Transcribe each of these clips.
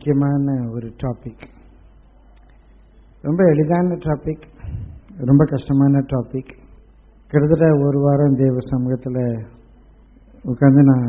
முக்கியமான ஒரு டாபிக் ரொம்ப எளிதான டாபிக் ரொம்ப கஷ்டமான டாபிக் கிட்டத்தட்ட ஒரு வாரம் தேவ சமூகத்தில் உட்காந்து நான்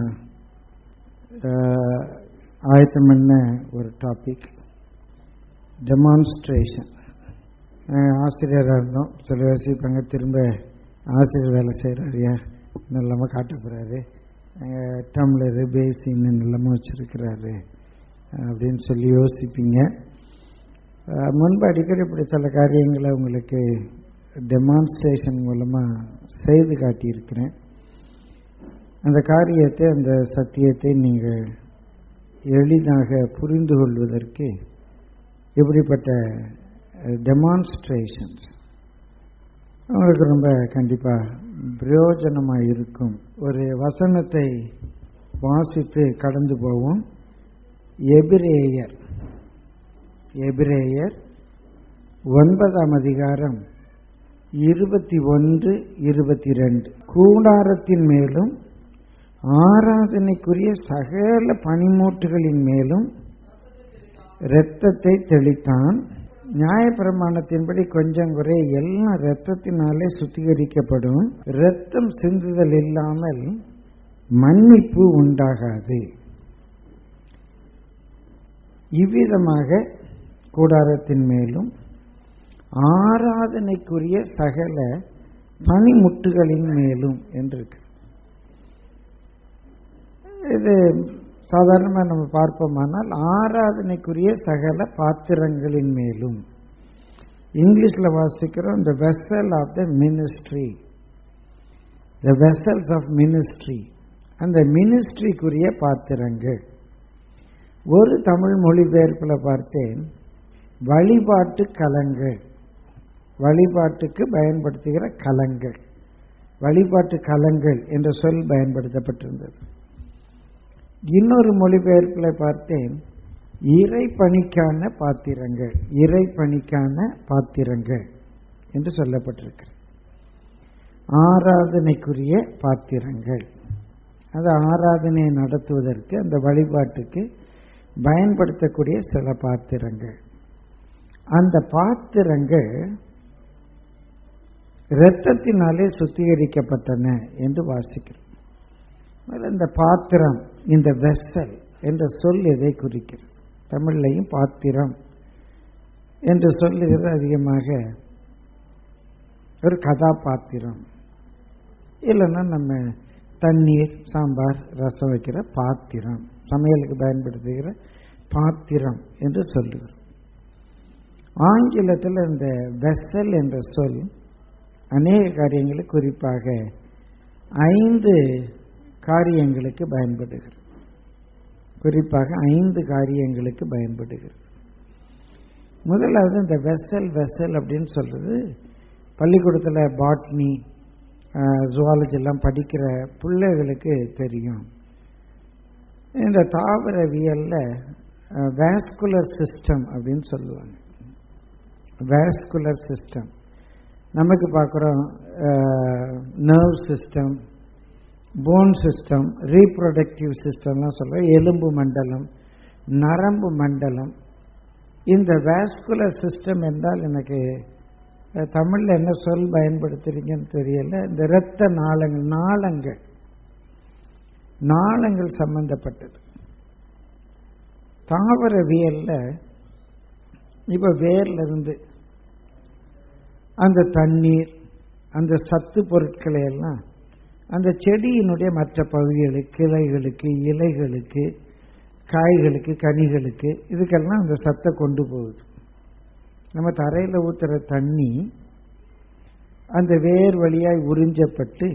ஆயத்தம் பண்ண ஒரு டாபிக் டெமான்ஸ்ட்ரேஷன் ஆசிரியராக இருந்தோம் சில வசிப்பாங்க திரும்ப ஆசிரியர் வேலை செய்கிறாரியா நல்லமாக காட்ட போகிறாரு டம்ளரு பேசின்னு நல்லமாக வச்சுருக்கிறாரு அப்படின்னு சொல்லி யோசிப்பீங்க முன்பு அடிக்கடி இப்படி சில காரியங்களை உங்களுக்கு டெமான்ஸ்ட்ரேஷன் மூலமாக செய்து காட்டியிருக்கிறேன் அந்த காரியத்தை அந்த சத்தியத்தை நீங்கள் எளிதாக புரிந்து கொள்வதற்கு இப்படிப்பட்ட டெமான்ஸ்ட்ரேஷன்ஸ் உங்களுக்கு ரொம்ப கண்டிப்பாக பிரயோஜனமாக இருக்கும் ஒரு வசனத்தை வாசித்து கடந்து போவோம் எபிரேயர் எபிரேயர் ஒன்பதாம் அதிகாரம் இருபத்தி ஒன்று இருபத்தி ரெண்டு கூடாரத்தின் மேலும் ஆராதனைக்குரிய சகல பனிமூட்டுகளின் மேலும் இரத்தத்தை தெளித்தான் நியாயப்பிரமாணத்தின்படி கொஞ்சம் குறை எல்லாம் இரத்தத்தினாலே சுத்திகரிக்கப்படும் இரத்தம் சிந்துதல் இல்லாமல் மன்னிப்பு உண்டாகாது இவ்விதமாக கூடாரத்தின் மேலும் ஆராதனைக்குரிய சகல பனிமுட்டுகளின் மேலும் என்று இருக்கு இது சாதாரணமாக நம்ம பார்ப்போமானால் ஆராதனைக்குரிய சகல பாத்திரங்களின் மேலும் இங்கிலீஷில் வாசிக்கிறோம் the vessel of the ministry the vessels of ministry அந்த மினிஸ்ட்ரிக்குரிய பாத்திரங்கள் ஒரு தமிழ் மொழிபெயர்ப்பில் பார்த்தேன் வழிபாட்டு கலங்கள் வழிபாட்டுக்கு பயன்படுத்துகிற கலங்கள் வழிபாட்டு கலங்கள் என்ற சொல் பயன்படுத்தப்பட்டிருந்தது இன்னொரு மொழிபெயர்ப்பில் பார்த்தேன் இறை பணிக்கான பாத்திரங்கள் இறை பணிக்கான பாத்திரங்கள் என்று சொல்லப்பட்டிருக்கு ஆராதனைக்குரிய பாத்திரங்கள் அது ஆராதனையை நடத்துவதற்கு அந்த வழிபாட்டுக்கு பயன்படுத்தக்கூடிய சில பாத்திரங்கள் அந்த பாத்திரங்கள் இரத்தத்தினாலே சுத்திகரிக்கப்பட்டன என்று வாசிக்கிறோம் இந்த பாத்திரம் இந்த வெஸ்டல் என்ற சொல் எதை குறிக்கிறது தமிழ்லையும் பாத்திரம் என்று சொல்லுகிறது அதிகமாக ஒரு கதாபாத்திரம் இல்லைன்னா நம்ம தண்ணீர் சாம்பார் ரசம் வைக்கிற பாத்திரம் சமையலுக்கு பயன்படுத்துகிற பாத்திரம் என்று சொல்லுகிறோம் ஆங்கிலத்தில் இந்த வெசல் என்ற சொல் அநேக காரியங்களுக்கு குறிப்பாக ஐந்து காரியங்களுக்கு பயன்படுகிறது குறிப்பாக ஐந்து காரியங்களுக்கு பயன்படுகிறது முதலாவது இந்த வெசல் வெசல் அப்படின்னு சொல்றது பள்ளிக்கூடத்தில் பாட்னி ஜுவாலஜி எல்லாம் படிக்கிற பிள்ளைகளுக்கு தெரியும் இந்த தாவரவியலில் வேஸ்குலர் சிஸ்டம் அப்படின்னு சொல்லுவாங்க வேஸ்குலர் சிஸ்டம் நமக்கு பார்க்குறோம் nerve system bone system reproductive சிஸ்டம்லாம் சொல்கிறோம் எலும்பு மண்டலம் நரம்பு மண்டலம் இந்த வேஸ்குலர் சிஸ்டம் என்றால் எனக்கு தமிழில் என்ன சொல் பயன்படுத்துறீங்கன்னு தெரியல இந்த இரத்த நாளங்கள் நாளங்கள் நாளங்கள் சம்பந்தப்பட்டது தாவரவியல்ல இப்போ வேர்ல இருந்து அந்த தண்ணீர் அந்த சத்து பொருட்களை எல்லாம் அந்த செடியினுடைய மற்ற பகுதிகளுக்கு கிளைகளுக்கு இலைகளுக்கு காய்களுக்கு கனிகளுக்கு இதுக்கெல்லாம் அந்த சத்தை கொண்டு போகுது நம்ம தரையில் ஊற்றுற தண்ணி அந்த வேர் வழியாய் உறிஞ்சப்பட்டு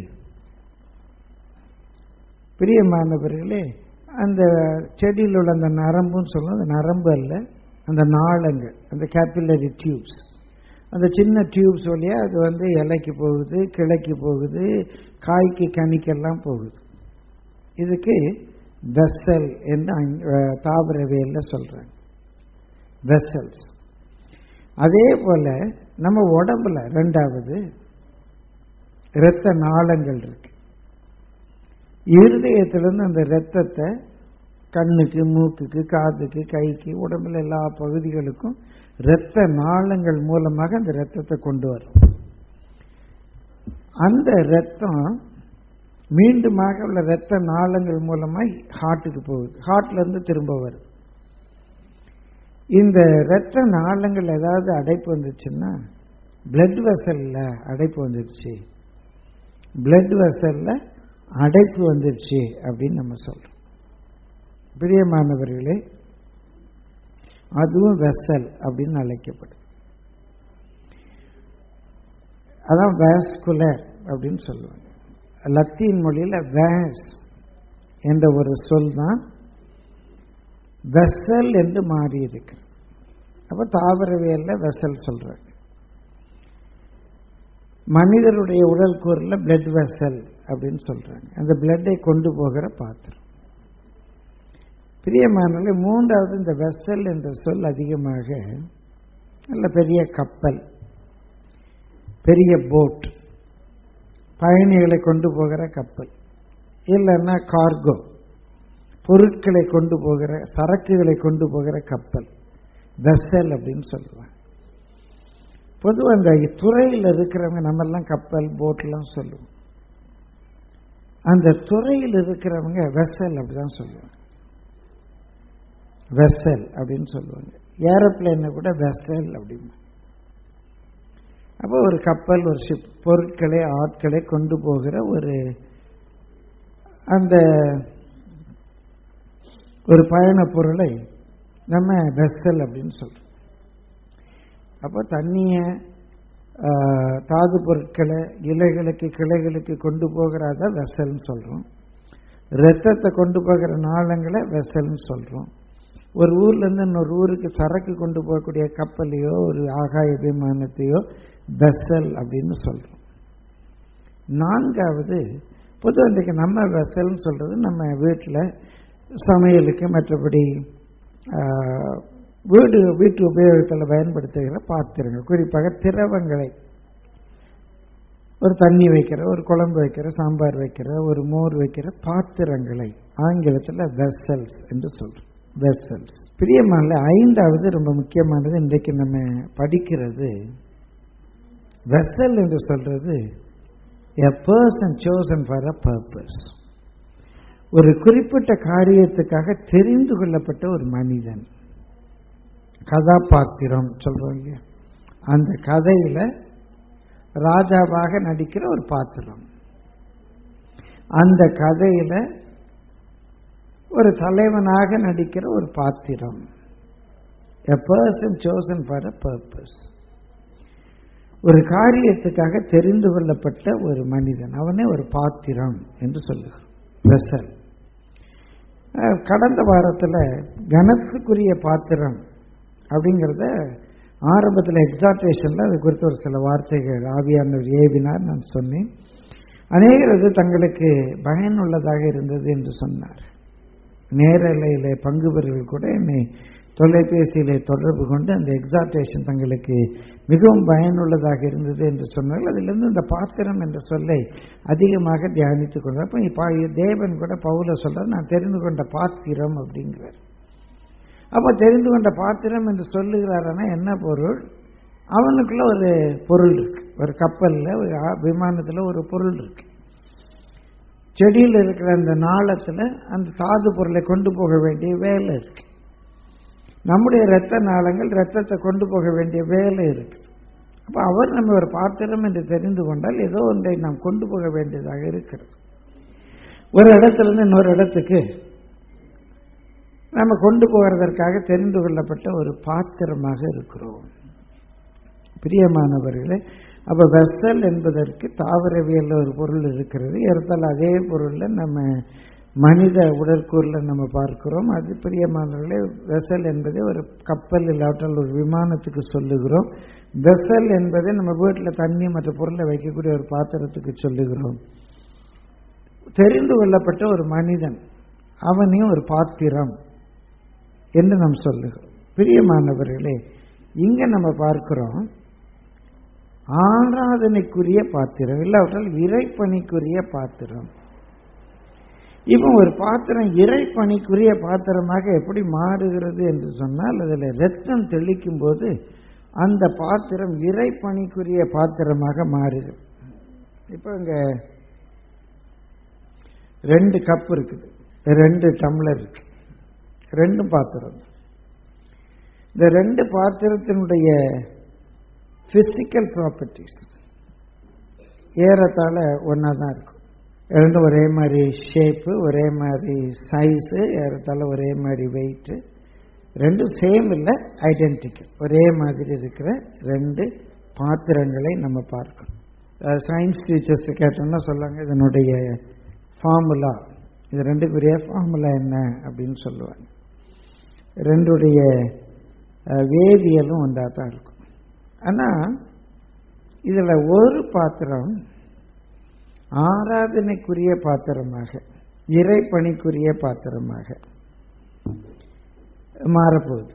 பிரியமானவர்களே அந்த செடியில் உள்ள அந்த நரம்புன்னு சொல்லுவோம் அந்த நரம்பு அல்ல அந்த நாளங்கள் அந்த கேபிலரி டியூப்ஸ் அந்த சின்ன டியூப்ஸ் வழியாக அது வந்து இலைக்கு போகுது கிளைக்கு போகுது காய்க்கு கனிக்கெல்லாம் போகுது இதுக்கு வெசல் என்று தாவரவியலில் சொல்கிறாங்க வெசல்ஸ் அதே போல நம்ம உடம்புல ரெண்டாவது இரத்த நாளங்கள் இருக்கு இருதயத்திலிருந்து அந்த இரத்தத்தை கண்ணுக்கு மூக்குக்கு காதுக்கு கைக்கு உடம்புல எல்லா பகுதிகளுக்கும் இரத்த நாளங்கள் மூலமாக அந்த இரத்தத்தை கொண்டு வரும் அந்த இரத்தம் மீண்டுமாக உள்ள இரத்த நாளங்கள் மூலமாக ஹார்ட்டுக்கு போகுது ஹார்ட்ல இருந்து திரும்ப வருது இந்த இரத்த நாளங்கள் ஏதாவது அடைப்பு வந்துச்சுன்னா பிளட் வெசல்ல அடைப்பு வந்துருச்சு பிளட் வெசல்ல அடைப்பு வந்துருச்சு அப்படின்னு நம்ம சொல்றோம் பிரியமானவர்களே அதுவும் வெசல் அப்படின்னு அழைக்கப்படுது அதான் வேஸ்குலர் அப்படின்னு சொல்லுவாங்க லத்தீன் மொழியில் வேஸ் என்ற ஒரு சொல் தான் வெசல் என்று மாறி இருக்கு அப்போ தாவரவியல்ல வெசல் சொல்றாங்க மனிதருடைய உடல் கூறில் பிளட் வெசல் அப்படின்னு சொல்றாங்க அந்த பிளட்டை கொண்டு போகிற பாத்திரம் பிரியமானாலே மூன்றாவது இந்த வெசல் என்ற சொல் அதிகமாக நல்ல பெரிய கப்பல் பெரிய போட் பயணிகளை கொண்டு போகிற கப்பல் இல்லைன்னா கார்கோ பொருட்களை கொண்டு போகிற சரக்குகளை கொண்டு போகிற கப்பல் வெசல் அப்படின்னு சொல்லுவாங்க பொதுவாக அந்த துறையில் இருக்கிறவங்க நம்மெல்லாம் கப்பல் போட்லாம் சொல்லுவோம் அந்த துறையில் இருக்கிறவங்க வெசல் அப்படிதான் சொல்லுவாங்க வெசல் அப்படின்னு சொல்லுவாங்க ஏரோப்ளைனை கூட வெசல் அப்படின்னு அப்போ ஒரு கப்பல் ஒரு ஷிப் பொருட்களை ஆட்களை கொண்டு போகிற ஒரு அந்த ஒரு பயண பொருளை நம்ம வெசல் அப்படின்னு சொல்றோம் அப்போ தண்ணியை தாது பொருட்களை இலைகளுக்கு கிளைகளுக்கு கொண்டு போகிறத வெசல்னு சொல்கிறோம் ரத்தத்தை கொண்டு போகிற நாளங்களை வெசல்னு சொல்கிறோம் ஒரு ஊர்லேருந்து இன்னொரு ஊருக்கு சரக்கு கொண்டு போகக்கூடிய கப்பலையோ ஒரு ஆகாய விமானத்தையோ வெசல் அப்படின்னு சொல்கிறோம் நான்காவது பொதுவாக இன்றைக்கு நம்ம வெசல்னு சொல்கிறது நம்ம வீட்டில் சமையலுக்கு மற்றபடி வீடு வீட்டு உபயோகத்தில் பயன்படுத்துகிற பாத்திரங்கள் குறிப்பாக திரவங்களை ஒரு தண்ணி வைக்கிற ஒரு குழம்பு வைக்கிற சாம்பார் வைக்கிற ஒரு மோர் வைக்கிற பாத்திரங்களை ஆங்கிலத்தில் வெசல்ஸ் என்று சொல்கிறோம் வெசல்ஸ் பிரியமான ஐந்தாவது ரொம்ப முக்கியமானது இன்றைக்கு நம்ம படிக்கிறது வெசல் என்று சொல்றது a person chosen for a purpose ஒரு குறிப்பிட்ட காரியத்துக்காக தெரிந்து கொள்ளப்பட்ட ஒரு மனிதன் கதாபாத்திரம் சொல்றோம் இல்லையா அந்த கதையில ராஜாவாக நடிக்கிற ஒரு பாத்திரம் அந்த கதையில ஒரு தலைவனாக நடிக்கிற ஒரு பாத்திரம் a person chosen for a purpose ஒரு காரியத்துக்காக தெரிந்து கொள்ளப்பட்ட ஒரு மனிதன் அவனே ஒரு பாத்திரம் என்று சொல்லுகிறான் வெசல் கடந்த வாரத்தில் கனத்துக்குரிய பாத்திரம் அப்படிங்கிறத ஆரம்பத்தில் எக்ஸாட்டேஷனில் அது குறித்து ஒரு சில வார்த்தைகள் ஆவியானவர் ஏவினார் நான் சொன்னேன் அநேகரது தங்களுக்கு பயனுள்ளதாக இருந்தது என்று சொன்னார் நேரலையில் பங்கு பெறுவர்கள் கூட என்னை தொலைபேசியிலே தொடர்பு கொண்டு அந்த எக்ஸாட்டேஷன் தங்களுக்கு மிகவும் பயனுள்ளதாக இருந்தது என்று சொன்னார்கள் அதிலிருந்து இந்த பாத்திரம் என்ற சொல்லை அதிகமாக தியானித்து கொண்டார் அப்போ இப்போ தேவன் கூட பவுல சொல்றார் நான் தெரிந்து கொண்ட பாத்திரம் அப்படிங்கிறார் அப்போ தெரிந்து கொண்ட பாத்திரம் என்று சொல்லுகிறாரனா என்ன பொருள் அவனுக்குள்ள ஒரு பொருள் இருக்கு ஒரு கப்பலில் ஒரு விமானத்தில் ஒரு பொருள் இருக்கு செடியில் இருக்கிற அந்த நாளத்தில் அந்த தாது பொருளை கொண்டு போக வேண்டிய வேலை இருக்கு நம்முடைய இரத்த நாளங்கள் ரத்தத்தை கொண்டு போக வேண்டிய வேலை இருக்கு அப்போ அவர் நம்ம ஒரு பாத்திரம் என்று தெரிந்து கொண்டால் ஏதோ ஒன்றை நாம் கொண்டு போக வேண்டியதாக இருக்கிறது ஒரு இடத்துலேருந்து இன்னொரு இடத்துக்கு நம்ம கொண்டு போகிறதற்காக தெரிந்து கொள்ளப்பட்ட ஒரு பாத்திரமாக இருக்கிறோம் பிரியமானவர்களே அப்போ வெசல் என்பதற்கு தாவரவியல் ஒரு பொருள் இருக்கிறது ஏறத்தால் அதே பொருளில் நம்ம மனித உடற்கூறில் நம்ம பார்க்கிறோம் அது பிரியமானவர்களே வெசல் என்பதை ஒரு கப்பல் இல்லாட்டால் ஒரு விமானத்துக்கு சொல்லுகிறோம் வெசல் என்பதை நம்ம வீட்டில் தண்ணி மற்ற பொருளை வைக்கக்கூடிய ஒரு பாத்திரத்துக்கு சொல்லுகிறோம் தெரிந்து கொள்ளப்பட்ட ஒரு மனிதன் அவனையும் ஒரு பாத்திரம் என்று நாம் சொல்லுகிறோம் பிரியமானவர்களே இங்க நம்ம பார்க்கிறோம் ஆராதனைக்குரிய பாத்திரம் இல்லாவிட்டால் இறைப்பணிக்குரிய பாத்திரம் இப்போ ஒரு பாத்திரம் இறை பணிக்குரிய பாத்திரமாக எப்படி மாறுகிறது என்று சொன்னால் அதில் ரத்தம் தெளிக்கும் போது அந்த பாத்திரம் இறை பணிக்குரிய பாத்திரமாக மாறுது இப்போ இங்க ரெண்டு கப் இருக்குது ரெண்டு டம்ளர் இருக்கு ரெண்டும் பாத்திரம் இந்த ரெண்டு பாத்திரத்தினுடைய பிசிக்கல் ப்ராப்பர்ட்டிஸ் ஏறத்தாழ ஒன்றா தான் இருக்கும் ரெண்டும் ஒரே மாதிரி ஷேப்பு ஒரே மாதிரி சைஸு ஏறத்தாழ ஒரே மாதிரி வெயிட்டு ரெண்டும் சேம் இல்லை ஐடென்டிக்கல் ஒரே மாதிரி இருக்கிற ரெண்டு பாத்திரங்களை நம்ம பார்க்கணும் சயின்ஸ் டீச்சர்ஸ் கேட்டோம்னா சொல்லாங்க இதனுடைய ஃபார்முலா இது ரெண்டுக்குரிய ஃபார்முலா என்ன அப்படின்னு சொல்லுவாங்க ரெண்டுடைய வேதியலும் ஒன்றா தான் இருக்கும் ஆனால் இதில் ஒரு பாத்திரம் ஆராதனைக்குரிய பாத்திரமாக இறைப்பணிக்குரிய பாத்திரமாக மாறப்போகுது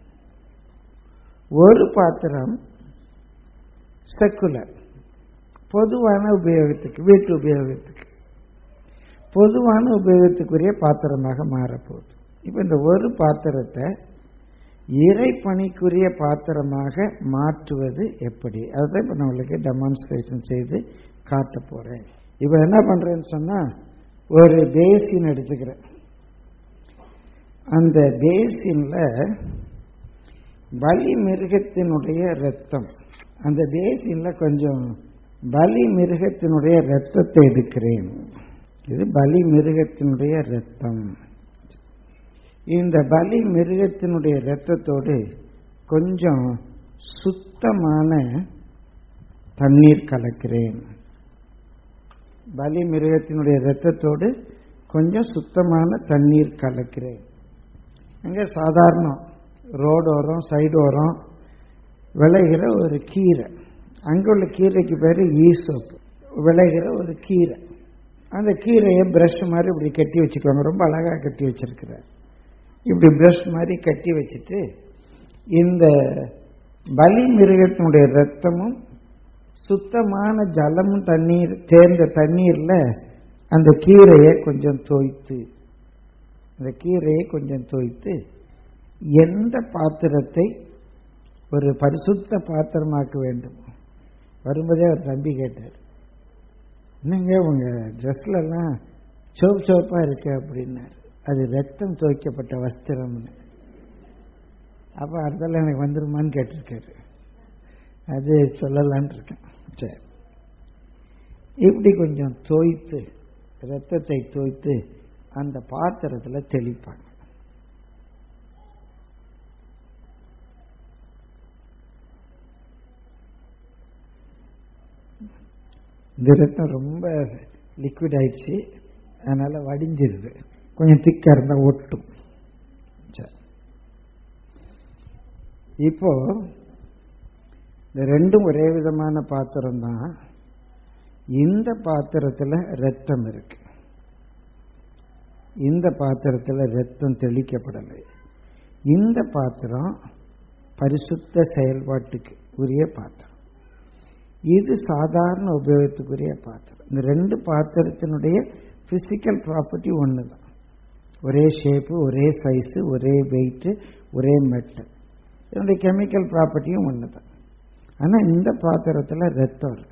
ஒரு பாத்திரம் செக்குலர் பொதுவான உபயோகத்துக்கு வீட்டு உபயோகத்துக்கு பொதுவான உபயோகத்துக்குரிய பாத்திரமாக மாறப்போகுது இப்போ இந்த ஒரு பாத்திரத்தை இறைப்பணிக்குரிய பாத்திரமாக மாற்றுவது எப்படி அதுதான் இப்போ நான் உங்களுக்கு டெமான்ஸ்ட்ரேஷன் செய்து காட்ட போகிறேன் இப்போ என்ன பண்ணுறேன்னு சொன்னால் ஒரு பேசின் எடுத்துக்கிறேன் அந்த பேசினில் பலி மிருகத்தினுடைய ரத்தம் அந்த பேசினில் கொஞ்சம் பலி மிருகத்தினுடைய ரத்தத்தை எடுக்கிறேன் இது பலி மிருகத்தினுடைய ரத்தம் இந்த பலி மிருகத்தினுடைய ரத்தத்தோடு கொஞ்சம் சுத்தமான தண்ணீர் கலக்கிறேன் பலி மிருகத்தினுடைய ரத்தத்தோடு கொஞ்சம் சுத்தமான தண்ணீர் கலக்கிறேன் அங்கே சாதாரணம் ரோடோரம் சைடோரம் விளைகிற ஒரு கீரை அங்கே உள்ள கீரைக்கு பேர் ஈசோப்பு விளைகிற ஒரு கீரை அந்த கீரையை ப்ரஷ் மாதிரி இப்படி கட்டி வச்சுக்குவாங்க ரொம்ப அழகாக கட்டி வச்சிருக்கிறார் இப்படி ப்ரஷ் மாதிரி கட்டி வச்சுட்டு இந்த பலி மிருகத்தினுடைய ரத்தமும் சுத்தமான ஜலமும் தண்ணீர் தேர்ந்த தண்ணீரில் அந்த கீரையை கொஞ்சம் தோய்த்து அந்த கீரையை கொஞ்சம் தோய்த்து எந்த பாத்திரத்தை ஒரு பரிசுத்த பாத்திரமாக்க வேண்டும் வரும்போதே அவர் தம்பி கேட்டார் என்னங்க உங்க ட்ரெஸ்லலாம் சோப் சோப்பாக இருக்கு அப்படின்னாரு அது ரத்தம் துவைக்கப்பட்ட வஸ்திரம்னு அப்போ அடுத்தால எனக்கு வந்துருமான்னு கேட்டிருக்காரு அது சொல்லலான் இருக்கேன் சரி இப்படி கொஞ்சம் தோய்த்து ரத்தத்தை தோய்த்து அந்த பாத்திரத்தில் தெளிப்பாங்க இந்த ரத்தம் ரொம்ப லிக்விட் ஆயிடுச்சு அதனால வடிஞ்சிருது கொஞ்சம் திக்கா இருந்தா ஒட்டும் சரி. இப்போ இந்த ரெண்டும் ஒரே விதமான பாத்திரம் தான் இந்த பாத்திரத்தில் ரத்தம் இருக்கு இந்த பாத்திரத்தில் ரத்தம் தெளிக்கப்படலை இந்த பாத்திரம் பரிசுத்த செயல்பாட்டுக்கு உரிய பாத்திரம் இது சாதாரண உபயோகத்துக்குரிய பாத்திரம் இந்த ரெண்டு பாத்திரத்தினுடைய பிசிக்கல் ப்ராப்பர்ட்டி ஒன்று தான் ஒரே ஷேப்பு ஒரே சைஸு ஒரே வெயிட்டு ஒரே மெட்டல் இதனுடைய கெமிக்கல் ப்ராப்பர்ட்டியும் ஒன்று தான் ஆனால் இந்த பாத்திரத்தில் ரத்தம் இருக்கு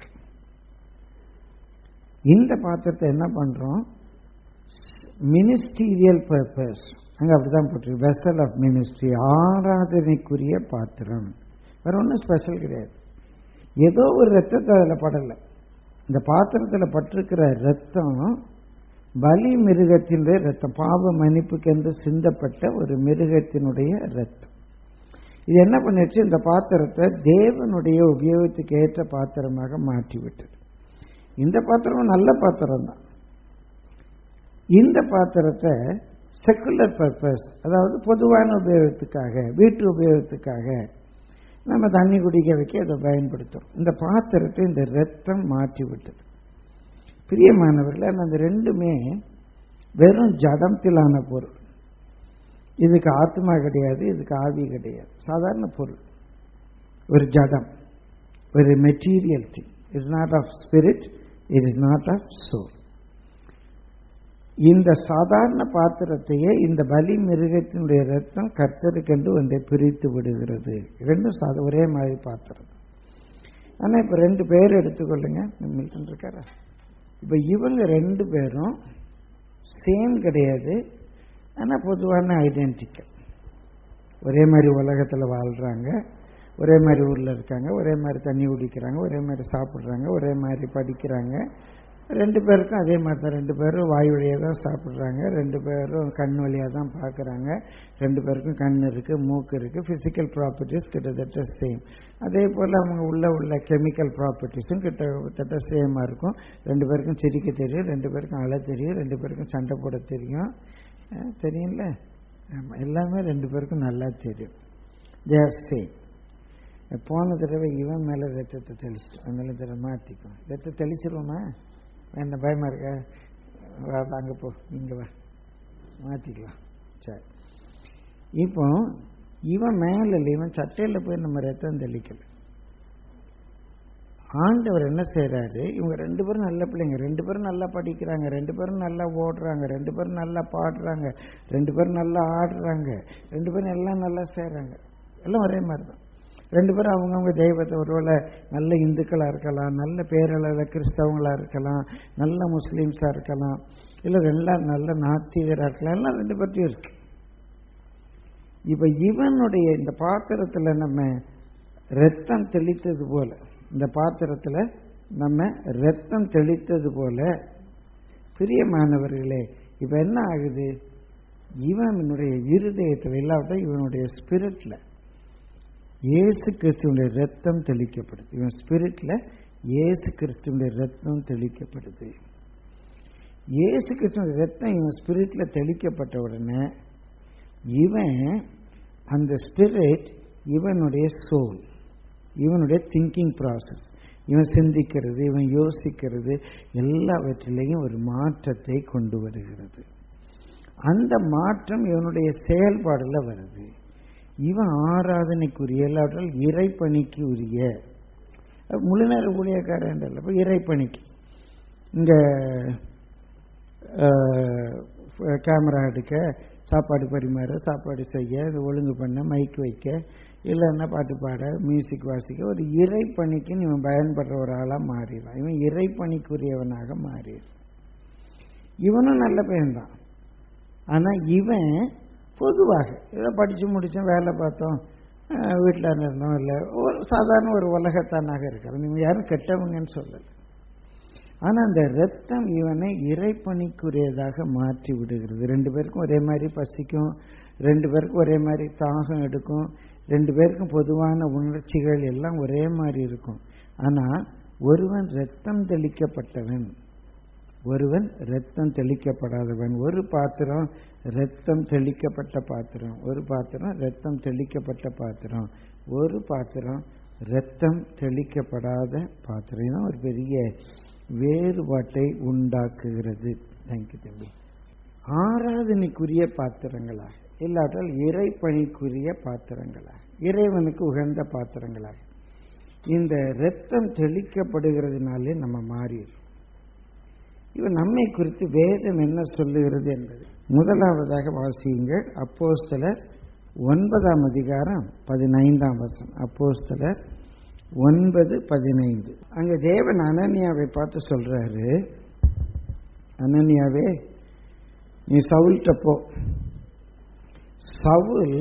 இந்த பாத்திரத்தை என்ன பண்ணுறோம் மினிஸ்டீரியல் பர்பஸ் அங்கே அப்படிதான் போட்டிருக்கு வெசல் ஆஃப் மினிஸ்ட்ரி ஆராதனைக்குரிய பாத்திரம் வேற ஒன்றும் ஸ்பெஷல் கிடையாது ஏதோ ஒரு ரத்தத்தை அதில் படலை இந்த பாத்திரத்தில் பட்டிருக்கிற ரத்தம் பலி மிருகத்தினுடைய ரத்தம் பாவ மன்னிப்புக்கென்று சிந்தப்பட்ட ஒரு மிருகத்தினுடைய ரத்தம் இது என்ன பண்ணிடுச்சு இந்த பாத்திரத்தை தேவனுடைய உபயோகத்துக்கு ஏற்ற பாத்திரமாக மாற்றி விட்டது இந்த பாத்திரம் நல்ல பாத்திரம் தான் இந்த பாத்திரத்தை செக்குலர் பர்பஸ் அதாவது பொதுவான உபயோகத்துக்காக வீட்டு உபயோகத்துக்காக நம்ம தண்ணி குடிக்க வைக்க அதை பயன்படுத்துறோம் இந்த பாத்திரத்தை இந்த ரத்தம் மாற்றி விட்டது பிரியமானவர்கள் அந்த ரெண்டுமே வெறும் ஜடத்திலான பொருள் இதுக்கு ஆத்மா கிடையாது இதுக்கு ஆவி கிடையாது சாதாரண பொருள் ஒரு ஜடம் ஒரு material thing it's not of spirit it is not of soul இந்த சாதாரண பாத்திரத்தையே இந்த பலி மிருகத்தினுடைய ரத்தம் கர்த்தருக்கென்று ஒன்றை பிரித்து விடுகிறது ரெண்டும் சாத ஒரே மாதிரி பாத்திரம் ஆனால் இப்போ ரெண்டு பேர் எடுத்துக்கொள்ளுங்க மில்டன் இருக்காரா இப்போ இவங்க ரெண்டு பேரும் சேம் கிடையாது ஆனால் பொதுவான ஐடென்டிக்கல் ஒரே மாதிரி உலகத்தில் வாழ்கிறாங்க ஒரே மாதிரி ஊரில் இருக்காங்க ஒரே மாதிரி தண்ணி குடிக்கிறாங்க ஒரே மாதிரி சாப்பிட்றாங்க ஒரே மாதிரி படிக்கிறாங்க ரெண்டு பேருக்கும் அதே மாதிரி தான் ரெண்டு பேரும் வாய் வழியாக தான் சாப்பிட்றாங்க ரெண்டு பேரும் கண் வழியாக தான் பார்க்குறாங்க ரெண்டு பேருக்கும் கண் இருக்குது மூக்கு இருக்குது ஃபிசிக்கல் ப்ராப்பர்ட்டிஸ் கிட்டத்தட்ட சேம் அதே போல் அவங்க உள்ள உள்ள கெமிக்கல் ப்ராப்பர்ட்டிஸும் கிட்டத்தட்ட சேமாக இருக்கும் ரெண்டு பேருக்கும் சிரிக்க தெரியும் ரெண்டு பேருக்கும் அழ தெரியும் ரெண்டு பேருக்கும் சண்டை போட தெரியும் அஹ் தெரியும்ல ஆமாம் எல்லாமே ரெண்டு பேருக்கும் நல்லா தெரியும் தேர் சேம் போன தடவை இவன் மேலே ரத்தத்தை தெளிச்சிட்டோம் அதனால தடவை மாற்றிக்கும் ரத்தம் தெளிச்சிருவோமா என்ன பயமா இருக்கா வா அங்கே போ இங்கே வா மாற்றிக்கலாம் சரி இப்போ இவன் மேலே இவன் சட்டையில் போய் நம்ம ரத்தம் தெளிக்கல ஆண்டவர் என்ன செய்கிறாரு இவங்க ரெண்டு பேரும் நல்ல பிள்ளைங்க ரெண்டு பேரும் நல்லா படிக்கிறாங்க ரெண்டு பேரும் நல்லா ஓடுறாங்க ரெண்டு பேரும் நல்லா பாடுறாங்க ரெண்டு பேரும் நல்லா ஆடுறாங்க ரெண்டு பேரும் எல்லாம் நல்லா செய்கிறாங்க எல்லாம் ஒரே மாதிரி தான் ரெண்டு பேரும் அவங்கவுங்க தெய்வத்தை ஒருவேளை நல்ல இந்துக்களாக இருக்கலாம் நல்ல பேரளவில் கிறிஸ்தவங்களாக இருக்கலாம் நல்ல முஸ்லீம்ஸாக இருக்கலாம் இல்லை ரெண்டாம் நல்ல நாத்திகராக இருக்கலாம் எல்லாம் ரெண்டு பேர்த்தையும் இருக்கு இப்போ இவனுடைய இந்த பாத்திரத்தில் நம்ம ரத்தம் தெளித்தது போல இந்த பாத்திரத்தில் நம்ம ரத்தம் தெளித்தது போல பிரியமானவர்களே இப்போ என்ன ஆகுது இவனுடைய இருதயத்தில் இல்லாவிட்டால் இவனுடைய ஸ்பிரிட்டில் இயேசு கிறிஸ்துவனுடைய ரத்தம் தெளிக்கப்படுது இவன் ஸ்பிரிட்ல இயேசு கிறிஸ்துவனுடைய ரத்தம் தெளிக்கப்படுது இயேசு கிறிஸ்துவனுடைய ரத்தம் இவன் ஸ்பிரிட்ல தெளிக்கப்பட்ட உடனே இவன் அந்த ஸ்பிரிட் இவனுடைய சோல் இவனுடைய திங்கிங் ப்ராசஸ் இவன் சிந்திக்கிறது இவன் யோசிக்கிறது எல்லாவற்றிலையும் ஒரு மாற்றத்தை கொண்டு வருகிறது அந்த மாற்றம் இவனுடைய செயல்பாடுல வருது இவன் ஆராதனைக்குரிய இல்லாவிட்டால் இறைப்பணிக்கு உரிய முழு நேர ஊழியக்காரன் இல்லை இப்போ இறைப்பணிக்கு இங்கே கேமரா எடுக்க சாப்பாடு பரிமாற சாப்பாடு செய்ய இது ஒழுங்கு பண்ண மைக் வைக்க இல்லைன்னா பாட்டு பாட மியூசிக் வாசிக்க ஒரு இறைப்பணிக்கு இவன் பயன்படுற ஒரு ஆளாக மாறிடுறான் இவன் இறைப்பணிக்குரியவனாக மாறிடுறான் இவனும் நல்ல பையன்தான் ஆனால் இவன் பொதுவாக ஏதோ படித்து முடித்தோம் வேலை பார்த்தோம் வீட்டில் இருந்தோம் இல்லை ஒரு சாதாரண ஒரு உலகத்தானாக இருக்கிறோம் நீங்கள் யாரும் கெட்டவங்கன்னு சொல்லலை ஆனால் அந்த ரத்தம் இவனை இறைப்பணிக்குரியதாக மாற்றி விடுகிறது ரெண்டு பேருக்கும் ஒரே மாதிரி பசிக்கும் ரெண்டு பேருக்கும் ஒரே மாதிரி தாகம் எடுக்கும் ரெண்டு பேருக்கும் பொதுவான உணர்ச்சிகள் எல்லாம் ஒரே மாதிரி இருக்கும் ஆனால் ஒருவன் ரத்தம் தெளிக்கப்பட்டவன் ஒருவன் ரத்தம் தெளிக்கப்படாதவன் ஒரு பாத்திரம் ரத்தம் தெளிக்கப்பட்ட பாத்திரம் ஒரு பாத்திரம் ரத்தம் தெளிக்கப்பட்ட பாத்திரம் ஒரு பாத்திரம் ரத்தம் தெளிக்கப்படாத பாத்திரம் தான் ஒரு பெரிய வேறுபாட்டை உண்டாக்குகிறது தேங்க்யூ தம்பி ஆராதனைக்குரிய பாத்திரங்களாக இல்லாட்டால் இறைப்பணிக்குரிய பாத்திரங்களாக இறைவனுக்கு உகந்த பாத்திரங்களாக இந்த ரத்தம் தெளிக்கப்படுகிறதுனாலே நம்ம மாறிடுறோம் இவன் நம்மை குறித்து வேதம் என்ன சொல்லுகிறது என்பது முதலாவதாக வாசியுங்கள் அப்போஸ்தலர் ஒன்பதாம் அதிகாரம் பதினைந்தாம் வசனம் அப்போஸ்தலர் ஒன்பது பதினைந்து அங்க தேவன் அனன்யாவை பார்த்து சொல்றாரு அனன்யாவே நீ சவுல்கிட்ட போ சவுல்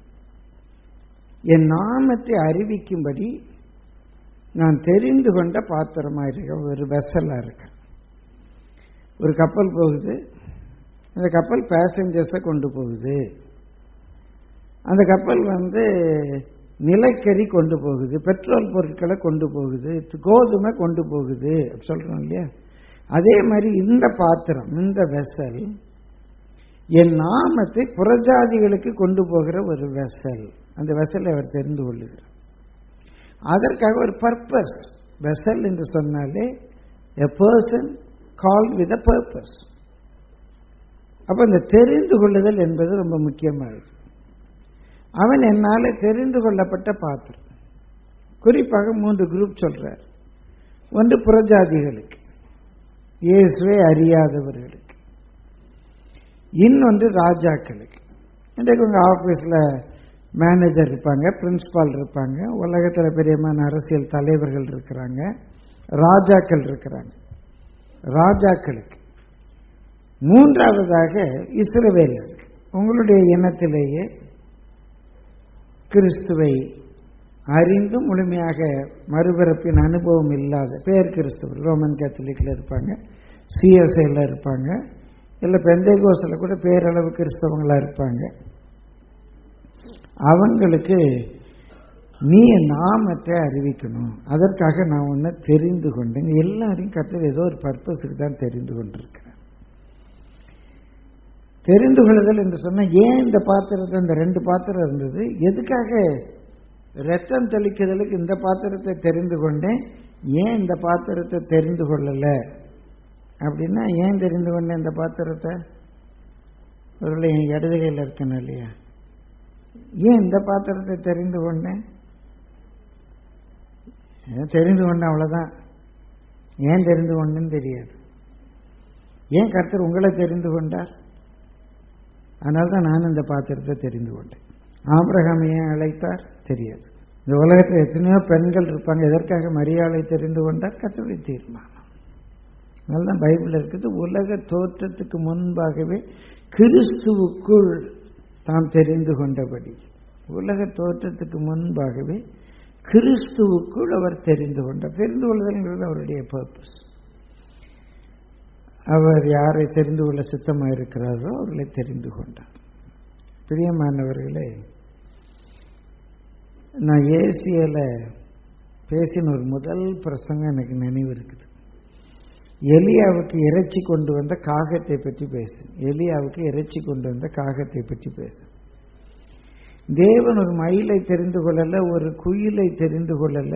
என் நாமத்தை அறிவிக்கும்படி நான் தெரிந்து கொண்ட பாத்திரமா இருக்க ஒரு வெசலா இருக்கேன் ஒரு கப்பல் போகுது அந்த கப்பல் பேசஞ்சர்ஸை கொண்டு போகுது அந்த கப்பல் வந்து நிலக்கரி கொண்டு போகுது பெட்ரோல் பொருட்களை கொண்டு போகுது கோதுமை கொண்டு போகுது சொல்றோம் இல்லையா அதே மாதிரி இந்த பாத்திரம் இந்த வெசல் என் நாமத்தை புறஜாதிகளுக்கு கொண்டு போகிற ஒரு வெசல் அந்த வெசலை அவர் தெரிந்து கொள்ளுகிறார் அதற்காக ஒரு பர்பஸ் வெசல் என்று சொன்னாலே a person call with a purpose அப்ப இந்த தெரிந்து கொள்ளுதல் என்பது ரொம்ப முக்கியமானது அவன் என்னால் தெரிந்து கொள்ளப்பட்ட பாத்திரம் குறிப்பாக மூன்று குரூப் சொல்றார் ஒன்று புறஜாதிகளுக்கு இயேசுவை அறியாதவர்களுக்கு இன்னொன்று ராஜாக்களுக்கு இன்றைக்கு உங்கள் ஆஃபீஸில் மேனேஜர் இருப்பாங்க பிரின்சிபால் இருப்பாங்க உலகத்தில் பெரியமான அரசியல் தலைவர்கள் இருக்கிறாங்க ராஜாக்கள் இருக்கிறாங்க ராஜாக்களுக்கு மூன்றாவதாக இஸ்ரவேலருக்கு உங்களுடைய இனத்திலேயே கிறிஸ்துவை அறிந்து முழுமையாக மறுபிறப்பின் அனுபவம் இல்லாத பேர் கிறிஸ்துவர் ரோமன் கேத்தலிக்கில் இருப்பாங்க சிஎஸ்ஐயில் இருப்பாங்க இல்லை பெந்தைகோஸில் கூட பேரளவு கிறிஸ்தவங்களாக இருப்பாங்க அவங்களுக்கு நீ நாமத்தை அறிவிக்கணும் அதற்காக நான் ஒன்று தெரிந்து கொண்டேன் எல்லாரையும் கற்றுல ஏதோ ஒரு பர்பஸுக்கு தான் தெரிந்து கொண்டிருக்கிறேன் தெரிந்து கொள்ளுதல் என்று சொன்னால் ஏன் இந்த பாத்திரத்தை இந்த ரெண்டு பாத்திரம் இருந்தது எதுக்காக ரத்தம் தெளிக்குதலுக்கு இந்த பாத்திரத்தை தெரிந்து கொண்டேன் ஏன் இந்த பாத்திரத்தை தெரிந்து கொள்ளலை அப்படின்னா ஏன் தெரிந்து கொண்டேன் இந்த பாத்திரத்தை ஒருவேளை என் இடது கையில் இருக்கணும் இல்லையா ஏன் இந்த பாத்திரத்தை தெரிந்து கொண்டேன் தெரிந்து கொண்டேன் அவ்வளோதான் ஏன் தெரிந்து கொண்டேன்னு தெரியாது ஏன் கர்த்தர் உங்களை தெரிந்து கொண்டார் அதனால தான் நான் இந்த பாத்திரத்தை தெரிந்து கொண்டேன் ஆபிரகாம் ஏன் அழைத்தார் தெரியாது இந்த உலகத்தில் எத்தனையோ பெண்கள் இருப்பாங்க எதற்காக மரியாதை தெரிந்து கொண்டார் கத்தருடைய தீர்மானம் அதனால்தான் பைபிள் இருக்குது உலக தோற்றத்துக்கு முன்பாகவே கிறிஸ்துவுக்குள் தாம் தெரிந்து கொண்டபடி உலக தோற்றத்துக்கு முன்பாகவே கிறிஸ்துவுக்குள் அவர் தெரிந்து கொண்டார் தெரிந்து கொள்வதுங்கிறது அவருடைய பர்பஸ் அவர் யாரை தெரிந்து கொள்ள சித்தமாக இருக்கிறாரோ அவர்களை தெரிந்து கொண்டார் பிரியமானவர்களே நான் ஏசியில் பேசின ஒரு முதல் பிரசங்கம் எனக்கு நினைவு இருக்குது எலியாவுக்கு இறைச்சி கொண்டு வந்த காகத்தை பற்றி பேசு எலியாவுக்கு இறைச்சி கொண்டு வந்த காகத்தை பற்றி பேசு தேவன் ஒரு மயிலை தெரிந்து கொள்ளல ஒரு குயிலை தெரிந்து கொள்ளல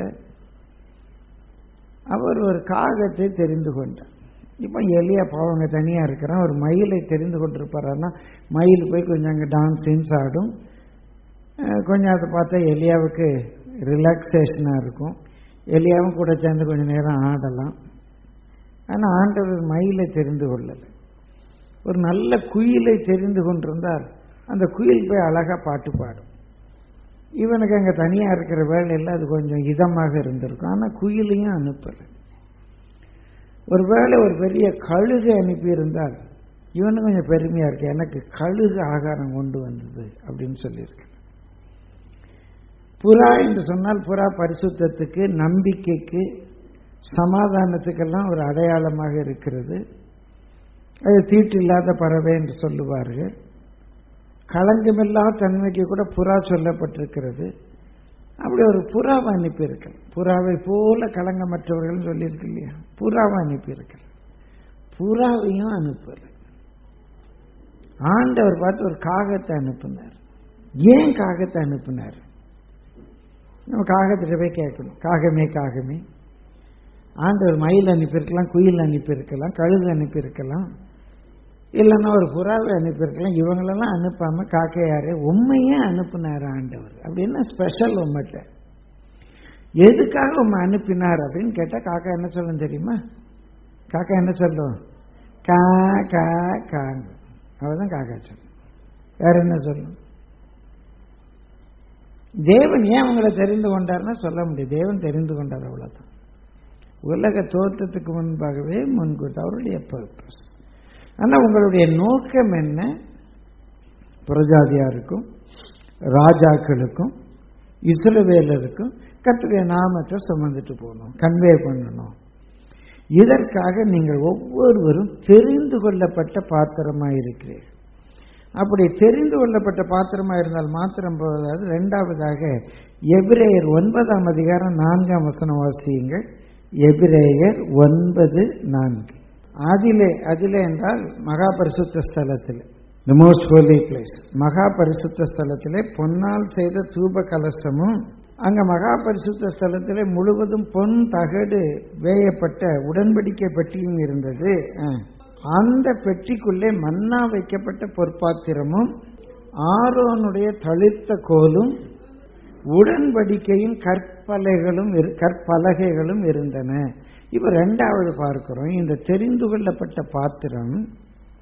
அவர் ஒரு காகத்தை தெரிந்து கொண்டார் இப்போ எலியா பாவங்க தனியாக இருக்கிறான் ஒரு மயிலை தெரிந்து கொண்டிருப்பாருன்னா மயில் போய் கொஞ்சம் அங்கே டான்ஸ் இன்ஸ் ஆடும் கொஞ்சம் அதை பார்த்தா எலியாவுக்கு ரிலாக்ஸேஷனாக இருக்கும் எலியாவும் கூட சேர்ந்து கொஞ்சம் நேரம் ஆடலாம் ஆனால் ஆண்டவர் மயிலை தெரிந்து கொள்ளலை ஒரு நல்ல குயிலை தெரிந்து கொண்டிருந்தால் அந்த குயில் போய் அழகாக பாட்டு பாடும் இவனுக்கு அங்கே தனியாக இருக்கிற வேலையில் அது கொஞ்சம் இதமாக இருந்திருக்கும் ஆனால் குயிலையும் அனுப்பலை ஒரு வேளை ஒரு பெரிய கழுகு அனுப்பியிருந்தால் இவனும் கொஞ்சம் பெருமையாக இருக்கு எனக்கு கழுகு ஆகாரம் கொண்டு வந்தது அப்படின்னு சொல்லியிருக்கு புறா என்று சொன்னால் புறா பரிசுத்தத்துக்கு நம்பிக்கைக்கு சமாதானத்துக்கெல்லாம் ஒரு அடையாளமாக இருக்கிறது அது தீட்டு இல்லாத பறவை என்று சொல்லுவார்கள் களங்கமில்லா தன்மைக்கு கூட புறா சொல்லப்பட்டிருக்கிறது அப்படி ஒரு புறாவை அனுப்பியிருக்க புறாவை போல களங்கமற்றவர்கள் சொல்லியிருக்கு இல்லையா புறாவை அனுப்பியிருக்க புறாவையும் அனுப்பலை ஆண்டவர் பார்த்து ஒரு காகத்தை அனுப்புனார் ஏன் காகத்தை அனுப்புனார் நம்ம காகத்திட்ட போய் கேட்கணும் காகமே காகமே ஆண்டவர் மயில் அனுப்பியிருக்கலாம் குயில் அனுப்பியிருக்கலாம் கழுகு அனுப்பியிருக்கலாம் இல்லைன்னா ஒரு புறாவை அனுப்பியிருக்கலாம் இவங்களெல்லாம் அனுப்பாமல் காக்கையாரே உண்மையே அனுப்புனார் ஆண்டவர் அப்படின்னா ஸ்பெஷல் உண்மைட்ட எதுக்காக உண்மை அனுப்பினார் அப்படின்னு கேட்டால் காக்கா என்ன சொல்லும் தெரியுமா காக்கா என்ன சொல்லும் கா கா காங்க அவதான் காக்கா சொல்லும் வேற என்ன சொல்லும் தேவன் ஏன் அவங்கள தெரிந்து கொண்டார்னா சொல்ல முடியும் தேவன் தெரிந்து கொண்டார் அவ்வளோதான் உலக தோற்றத்துக்கு முன்பாகவே முன்கூட்டு அவருடைய பர்பஸ் ஆனால் உங்களுடைய நோக்கம் என்ன புரஜாதியாருக்கும் ராஜாக்களுக்கும் இஸ்ரவேலருக்கும் கத்துடைய நாமத்தை சுமந்துட்டு போகணும் கன்வே பண்ணணும் இதற்காக நீங்கள் ஒவ்வொருவரும் தெரிந்து கொள்ளப்பட்ட பாத்திரமாக இருக்கிறீர்கள் அப்படி தெரிந்து கொள்ளப்பட்ட பாத்திரமாக இருந்தால் மாத்திரம் போதாது ரெண்டாவதாக எபிரேயர் ஒன்பதாம் அதிகாரம் நான்காம் வசனம் வாசியுங்கள் எபிரேயர் ஒன்பது நான்கு அதிலே அதிலே என்றால் மகா பரிசுத்த ஸ்தலத்தில் த மோஸ்ட் ஹோலி பிளேஸ் மகா பரிசுத்த ஸ்தலத்திலே பொன்னால் செய்த தூப கலசமும் அங்க மகா பரிசுத்த ஸ்தலத்திலே முழுவதும் பொன் தகடு வேயப்பட்ட உடன்படிக்கை பெட்டியும் இருந்தது அந்த பெட்டிக்குள்ளே மன்னா வைக்கப்பட்ட பொற்பாத்திரமும் ஆரோனுடைய தளிர்த்த கோலும் உடன்படிக்கையின் கற்பலைகளும் கற்பலகைகளும் இருந்தன இப்ப ரெண்டாவது பார்க்கிறோம் இந்த தெரிந்து கொள்ளப்பட்ட பாத்திரம்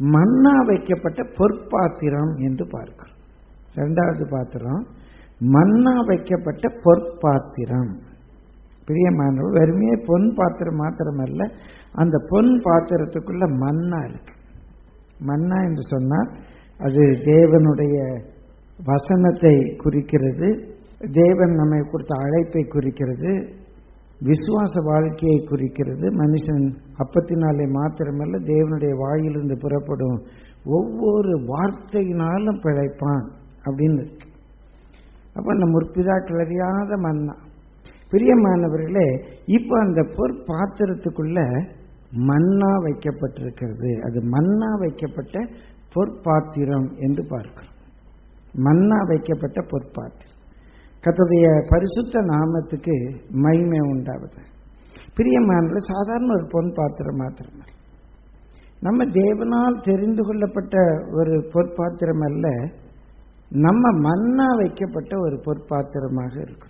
மன்னா வைக்கப்பட்ட பொற்பாத்திரம் என்று பார்க்கிறோம் ரெண்டாவது பாத்திரம் மன்னா வைக்கப்பட்ட பொற்பாத்திரம் பிரியமானவர் வெறுமையே பொன் பாத்திரம் மாத்திரமல்ல அந்த பொன் பாத்திரத்துக்குள்ள மன்னா இருக்கு மன்னா என்று சொன்னால் அது தேவனுடைய வசனத்தை குறிக்கிறது தேவன் நம்மை கொடுத்த அழைப்பை குறிக்கிறது விசுவாச வாழ்க்கையை குறிக்கிறது மனுஷன் அப்பத்தினாலே மாத்திரமல்ல தேவனுடைய வாயிலிருந்து புறப்படும் ஒவ்வொரு வார்த்தையினாலும் பிழைப்பான் அப்படின்னு இருக்கு அப்போ அந்த முற்பிதாக்கள் அறியாத மன்னா பிரியமானவர்களே இப்போ அந்த பொற்பாத்திரத்துக்குள்ள மன்னா வைக்கப்பட்டிருக்கிறது அது மன்னா வைக்கப்பட்ட பொற்பாத்திரம் என்று பார்க்கிறோம் மன்னா வைக்கப்பட்ட பொற்பாத்திரம் கத்தோடைய பரிசுத்த நாமத்துக்கு மகிமை உண்டாவது பிரியமானது சாதாரண ஒரு பொன் பாத்திரம் மாத்திரம் நம்ம தேவனால் தெரிந்து கொள்ளப்பட்ட ஒரு பொற்பாத்திரம் அல்ல நம்ம மண்ணா வைக்கப்பட்ட ஒரு பொற்பாத்திரமாக இருக்கிறோம்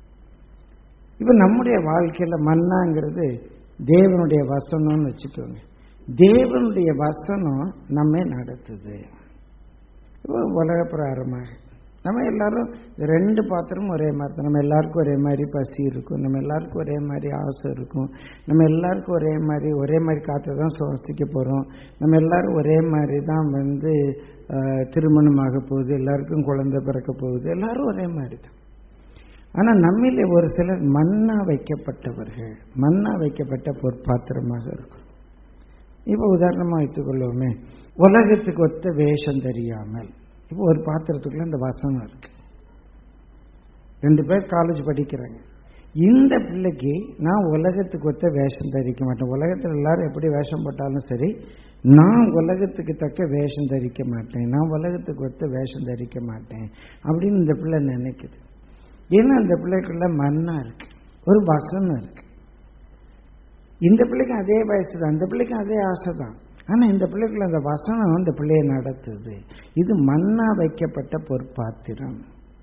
இப்போ நம்முடைய வாழ்க்கையில மண்ணாங்கிறது தேவனுடைய வசனம்னு வச்சுக்கோங்க தேவனுடைய வசனம் நம்மை நடத்துது இப்போ உலக பிரகாரமாக நம்ம எல்லாரும் ரெண்டு பாத்திரம் ஒரே மாதிரி தான் நம்ம எல்லாருக்கும் ஒரே மாதிரி பசி இருக்கும் நம்ம எல்லாருக்கும் ஒரே மாதிரி ஆசை இருக்கும் நம்ம எல்லாருக்கும் ஒரே மாதிரி ஒரே மாதிரி காற்றை தான் சுவாசிக்க போகிறோம் நம்ம எல்லாரும் ஒரே மாதிரி தான் வந்து அஹ், திருமணமாக போகுது எல்லாருக்கும் குழந்தை பிறக்க போகுது எல்லாரும் ஒரே மாதிரி தான் ஆனால் நம்மிலே ஒரு சிலர் மண்ணா வைக்கப்பட்டவர்கள் மண்ணா வைக்கப்பட்ட பொற்பாத்திரமாக இருக்கும் இப்போ உதாரணமாக வைத்துக்கொள்வோமே உலகத்துக்கு ஒத்த வேஷம் தெரியாமல் இப்போ ஒரு பாத்திரத்துக்குள்ள இந்த வசனம் இருக்கு ரெண்டு பேர் காலேஜ் படிக்கிறாங்க இந்த பிள்ளைக்கு நான் உலகத்துக்கு ஒத்த வேஷம் தரிக்க மாட்டேன் உலகத்தில் எல்லாரும் எப்படி வேஷம் போட்டாலும் சரி நான் உலகத்துக்கு தக்க வேஷம் தரிக்க மாட்டேன் நான் உலகத்துக்கு ஒத்த வேஷம் தரிக்க மாட்டேன் அப்படின்னு இந்த பிள்ளை நினைக்குது ஏன்னா அந்த பிள்ளைக்குள்ள மண்ணா இருக்கு ஒரு வசனம் இருக்கு இந்த பிள்ளைக்கும் அதே வயசு தான் இந்த பிள்ளைக்கும் அதே ஆசை தான் ஆனால் இந்த பிள்ளைக்குள்ள அந்த வசனம் இந்த பிள்ளையை நடத்துது இது மண்ணா வைக்கப்பட்ட பொற்பாத்திரம்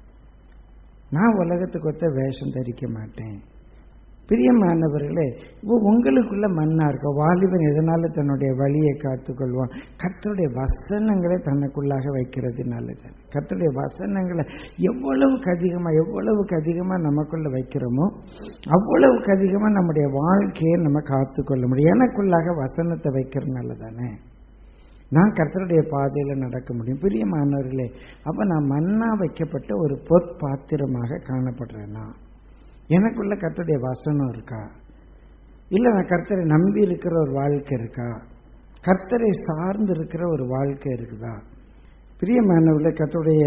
நான் உலகத்துக்கு ஒத்த வேஷம் தரிக்க மாட்டேன் பிரியமானவர்களே இப்போ உங்களுக்குள்ள மண்ணா இருக்க வாலிபன் எதனால தன்னுடைய வழியை காத்துக்கொள்வான் கர்த்தருடைய வசனங்களை தனக்குள்ளாக வைக்கிறதுனால தான் கர்த்தருடைய வசனங்களை எவ்வளவுக்கு அதிகமாக எவ்வளவுக்கு அதிகமாக நமக்குள்ள வைக்கிறோமோ அவ்வளவுக்கு அதிகமாக நம்முடைய வாழ்க்கையை நம்ம காத்துக்கொள்ள முடியும் எனக்குள்ளாக வசனத்தை வைக்கிறதுனால தானே நான் கர்த்தருடைய பாதையில் நடக்க முடியும் பிரியமானவர்களே அப்போ நான் மண்ணா வைக்கப்பட்ட ஒரு பொற்பாத்திரமாக காணப்படுறேன்னா எனக்குள்ள கர்த்தருடைய வசனம் இருக்கா இல்லை நான் கர்த்தரை நம்பி இருக்கிற ஒரு வாழ்க்கை இருக்கா கர்த்தரை சார்ந்து இருக்கிற ஒரு வாழ்க்கை இருக்குதா பிரியமானவர்களே கர்த்தருடைய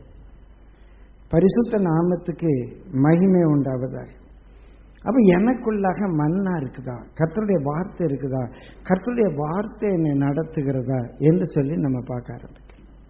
பரிசுத்த நாமத்துக்கு மகிமை உண்டாவதாக அப்ப எனக்குள்ளாக மண்ணா இருக்குதா கர்த்தருடைய வார்த்தை இருக்குதா கர்த்தருடைய வார்த்தை என்னை நடத்துகிறதா என்று சொல்லி நம்ம பார்க்க ஆரம்பிக்கிறோம்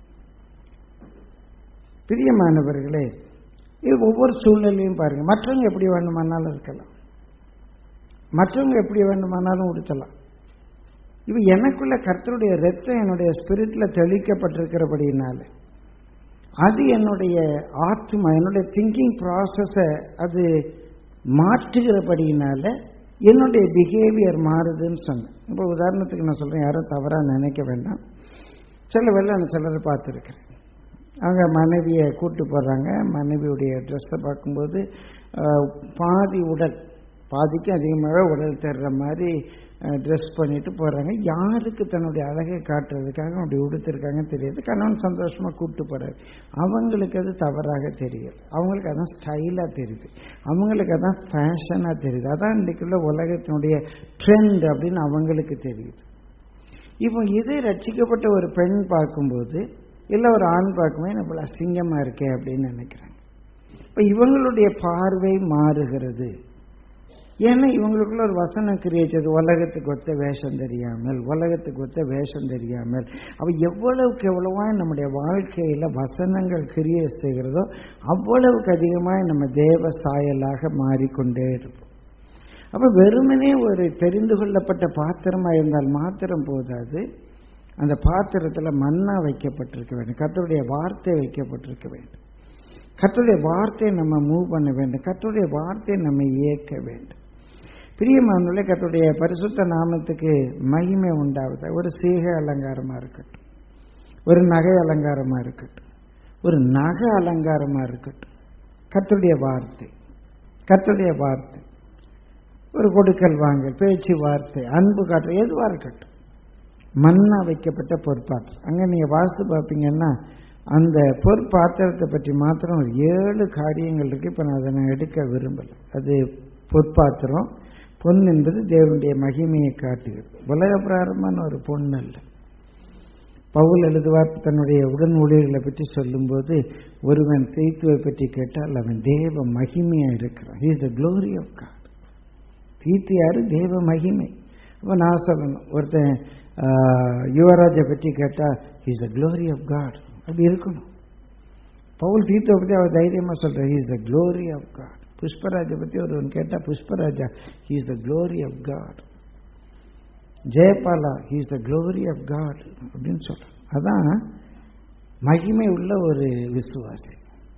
பிரியமானவர்களே இது ஒவ்வொரு சூழ்நிலையும் பாருங்க மற்றவங்க எப்படி வேண்டுமானாலும் இருக்கலாம் மற்றவங்க எப்படி வேண்டுமானாலும் உடுத்தலாம் இப்போ எனக்குள்ள கர்த்தருடைய ரத்தம் என்னுடைய ஸ்பிரிட்ல தெளிக்கப்பட்டிருக்கிறபடினால அது என்னுடைய ஆத்மா என்னுடைய திங்கிங் ப்ராசஸை அது மாற்றுகிறபடியினால என்னுடைய பிஹேவியர் மாறுதுன்னு சொன்னேன் இப்போ உதாரணத்துக்கு நான் சொல்கிறேன் யாரும் தவறாக நினைக்க வேண்டாம் சில வேலை நான் சிலரை பார்த்துருக்கிறேன் அவங்க மனைவியை கூட்டு போடுறாங்க மனைவியுடைய ட்ரெஸ்ஸை பார்க்கும்போது அஹ், பாதி உடல் பாதிக்கு அதிகமாக உடல் தர்ற மாதிரி ட்ரெஸ் பண்ணிட்டு போகிறாங்க யாருக்கு தன்னுடைய அழகை காட்டுறதுக்காக அப்படி உடுத்திருக்காங்கன்னு தெரியாது கணவன் சந்தோஷமாக கூப்பிட்டு போகிறாரு அவங்களுக்கு அது தவறாக தெரியல அவங்களுக்கு அதான் ஸ்டைலாக தெரியுது அவங்களுக்கு அதான் ஃபேஷனாக தெரியுது அதான் இன்றைக்குள்ள உலகத்தினுடைய ட்ரெண்ட் அப்படின்னு அவங்களுக்கு தெரியுது இப்போ இதே ரட்சிக்கப்பட்ட ஒரு பெண் பார்க்கும்போது இல்லை ஒரு ஆண் பார்க்கும்போது நம்மள அசிங்கமாக இருக்கே அப்படின்னு நினைக்கிறாங்க இப்போ இவங்களுடைய பார்வை மாறுகிறது ஏன்னா இவங்களுக்குள்ள ஒரு வசனம் கிரியேச்சது உலகத்துக்கு ஒத்த வேஷம் தெரியாமல் உலகத்துக்கு ஒத்த வேஷம் தெரியாமல் அப்ப எவ்வளவுக்கு எவ்வளவாய் நம்முடைய வாழ்க்கையில வசனங்கள் கிரியை செய்கிறதோ அவ்வளவுக்கு அதிகமாய் நம்ம தேவ சாயலாக மாறிக்கொண்டே இருப்போம் அப்ப வெறுமனே ஒரு தெரிந்து கொள்ளப்பட்ட பாத்திரமா இருந்தால் மாத்திரம் போதாது அந்த பாத்திரத்துல மண்ணா வைக்கப்பட்டிருக்க வேண்டும் கர்த்தருடைய வார்த்தை வைக்கப்பட்டிருக்க வேண்டும் கர்த்தருடைய வார்த்தையை நம்ம மூவ் பண்ண வேண்டும் கர்த்தருடைய வார்த்தையை நம்ம ஏற்க வேண்டும் பிரியமானுள்ள கத்துடைய பரிசுத்த நாமத்துக்கு மகிமை உண்டாவது ஒரு சீக அலங்காரமா இருக்கட்டும் ஒரு நகை அலங்காரமா இருக்கட்டும் ஒரு நகை அலங்காரமா இருக்கட்டும் கத்துடைய வார்த்தை கத்துடைய வார்த்தை ஒரு கொடுக்கல் வாங்கல் பேச்சு வார்த்தை அன்பு காட்டு எதுவா இருக்கட்டும் மண்ணா வைக்கப்பட்ட பொற்பாத்திரம் அங்க நீங்க வாஸ்து பார்ப்பீங்கன்னா அந்த பொற்பாத்திரத்தை பற்றி மாத்திரம் ஒரு ஏழு காரியங்கள் இருக்கு இப்ப நான் அதை நான் எடுக்க விரும்பல அது பொற்பாத்திரம் பொன் என்பது தேவனுடைய மகிமையை காட்டுகிறது உலக பிராரமான ஒரு பொன் அல்ல பவுல் எழுதுவார் தன்னுடைய உடன் ஊழியர்களை பற்றி சொல்லும்போது ஒருவன் தீத்துவை பற்றி கேட்டால் அவன் தேவ மகிமையா இருக்கிறான் is the glory of God Titus யாரு தேவ மகிமை அப்போ நான் சொல்லணும் ஒருத்தன் யுவராஜை பற்றி கேட்டால் is the glory of God அப்படி இருக்கணும் பவுல் தீத்துவை பற்றி அவர் தைரியமாக சொல்கிறார் is the glory of God புஷ்பராஜை பற்றி ஒருவன் கேட்டால் Pushparaja is the glory of God Jayabala is the glory of God அப்படின்னு சொல்கிறார் அதான் மகிமை உள்ள ஒரு விசுவாசி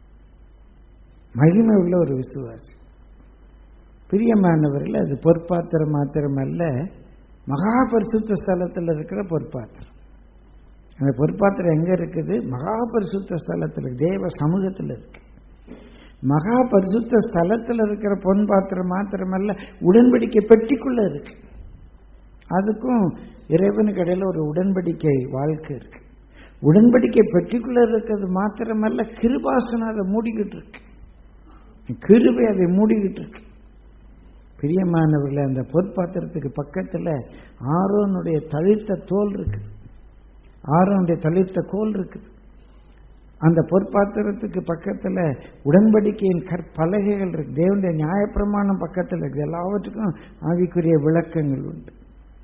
மகிமை உள்ள ஒரு விசுவாசி பிரியமானவர்கள் அது பொற்பாத்திரம் மாத்திரமல்ல மகா பரிசுத்த ஸ்தலத்தில் இருக்கிற பொற்பாத்திரம் அந்த பொற்பாத்திரம் எங்க இருக்குது மகா பரிசுத்த ஸ்தலத்தில் தேவ சமூகத்தில் இருக்கு மகா பரிசுத்த ஸ்தலத்தில் இருக்கிற பொன் பாத்திரம் மாத்திரமல்ல உடன்படிக்கை பெட்டிக்குள்ள இருக்கு அதுக்கும் இறைவனுக்கு இடையில ஒரு உடன்படிக்கை வாழ்க்கை இருக்கு உடன்படிக்கை பெட்டிக்குள்ள இருக்கிறது மாத்திரமல்ல கிருபாசனம் அதை மூடிக்கிட்டு இருக்கு கிருபை அதை மூடிக்கிட்டு இருக்கு பிரியமானவர்களே அந்த பொற்பாத்திரத்துக்கு பக்கத்தில் ஆரோனுடைய தளிர்த்த தோல் இருக்குது ஆரோனுடைய தளிர்த்த கோல் இருக்குது அந்த பொற்பாத்திரத்துக்கு பக்கத்தில் உடன்படிக்கையின் கற்பலகைகள் இருக்கு தேவனுடைய நியாயப்பிரமாணம் பக்கத்தில் இருக்குது எல்லாவற்றுக்கும் ஆவிக்குரிய விளக்கங்கள் உண்டு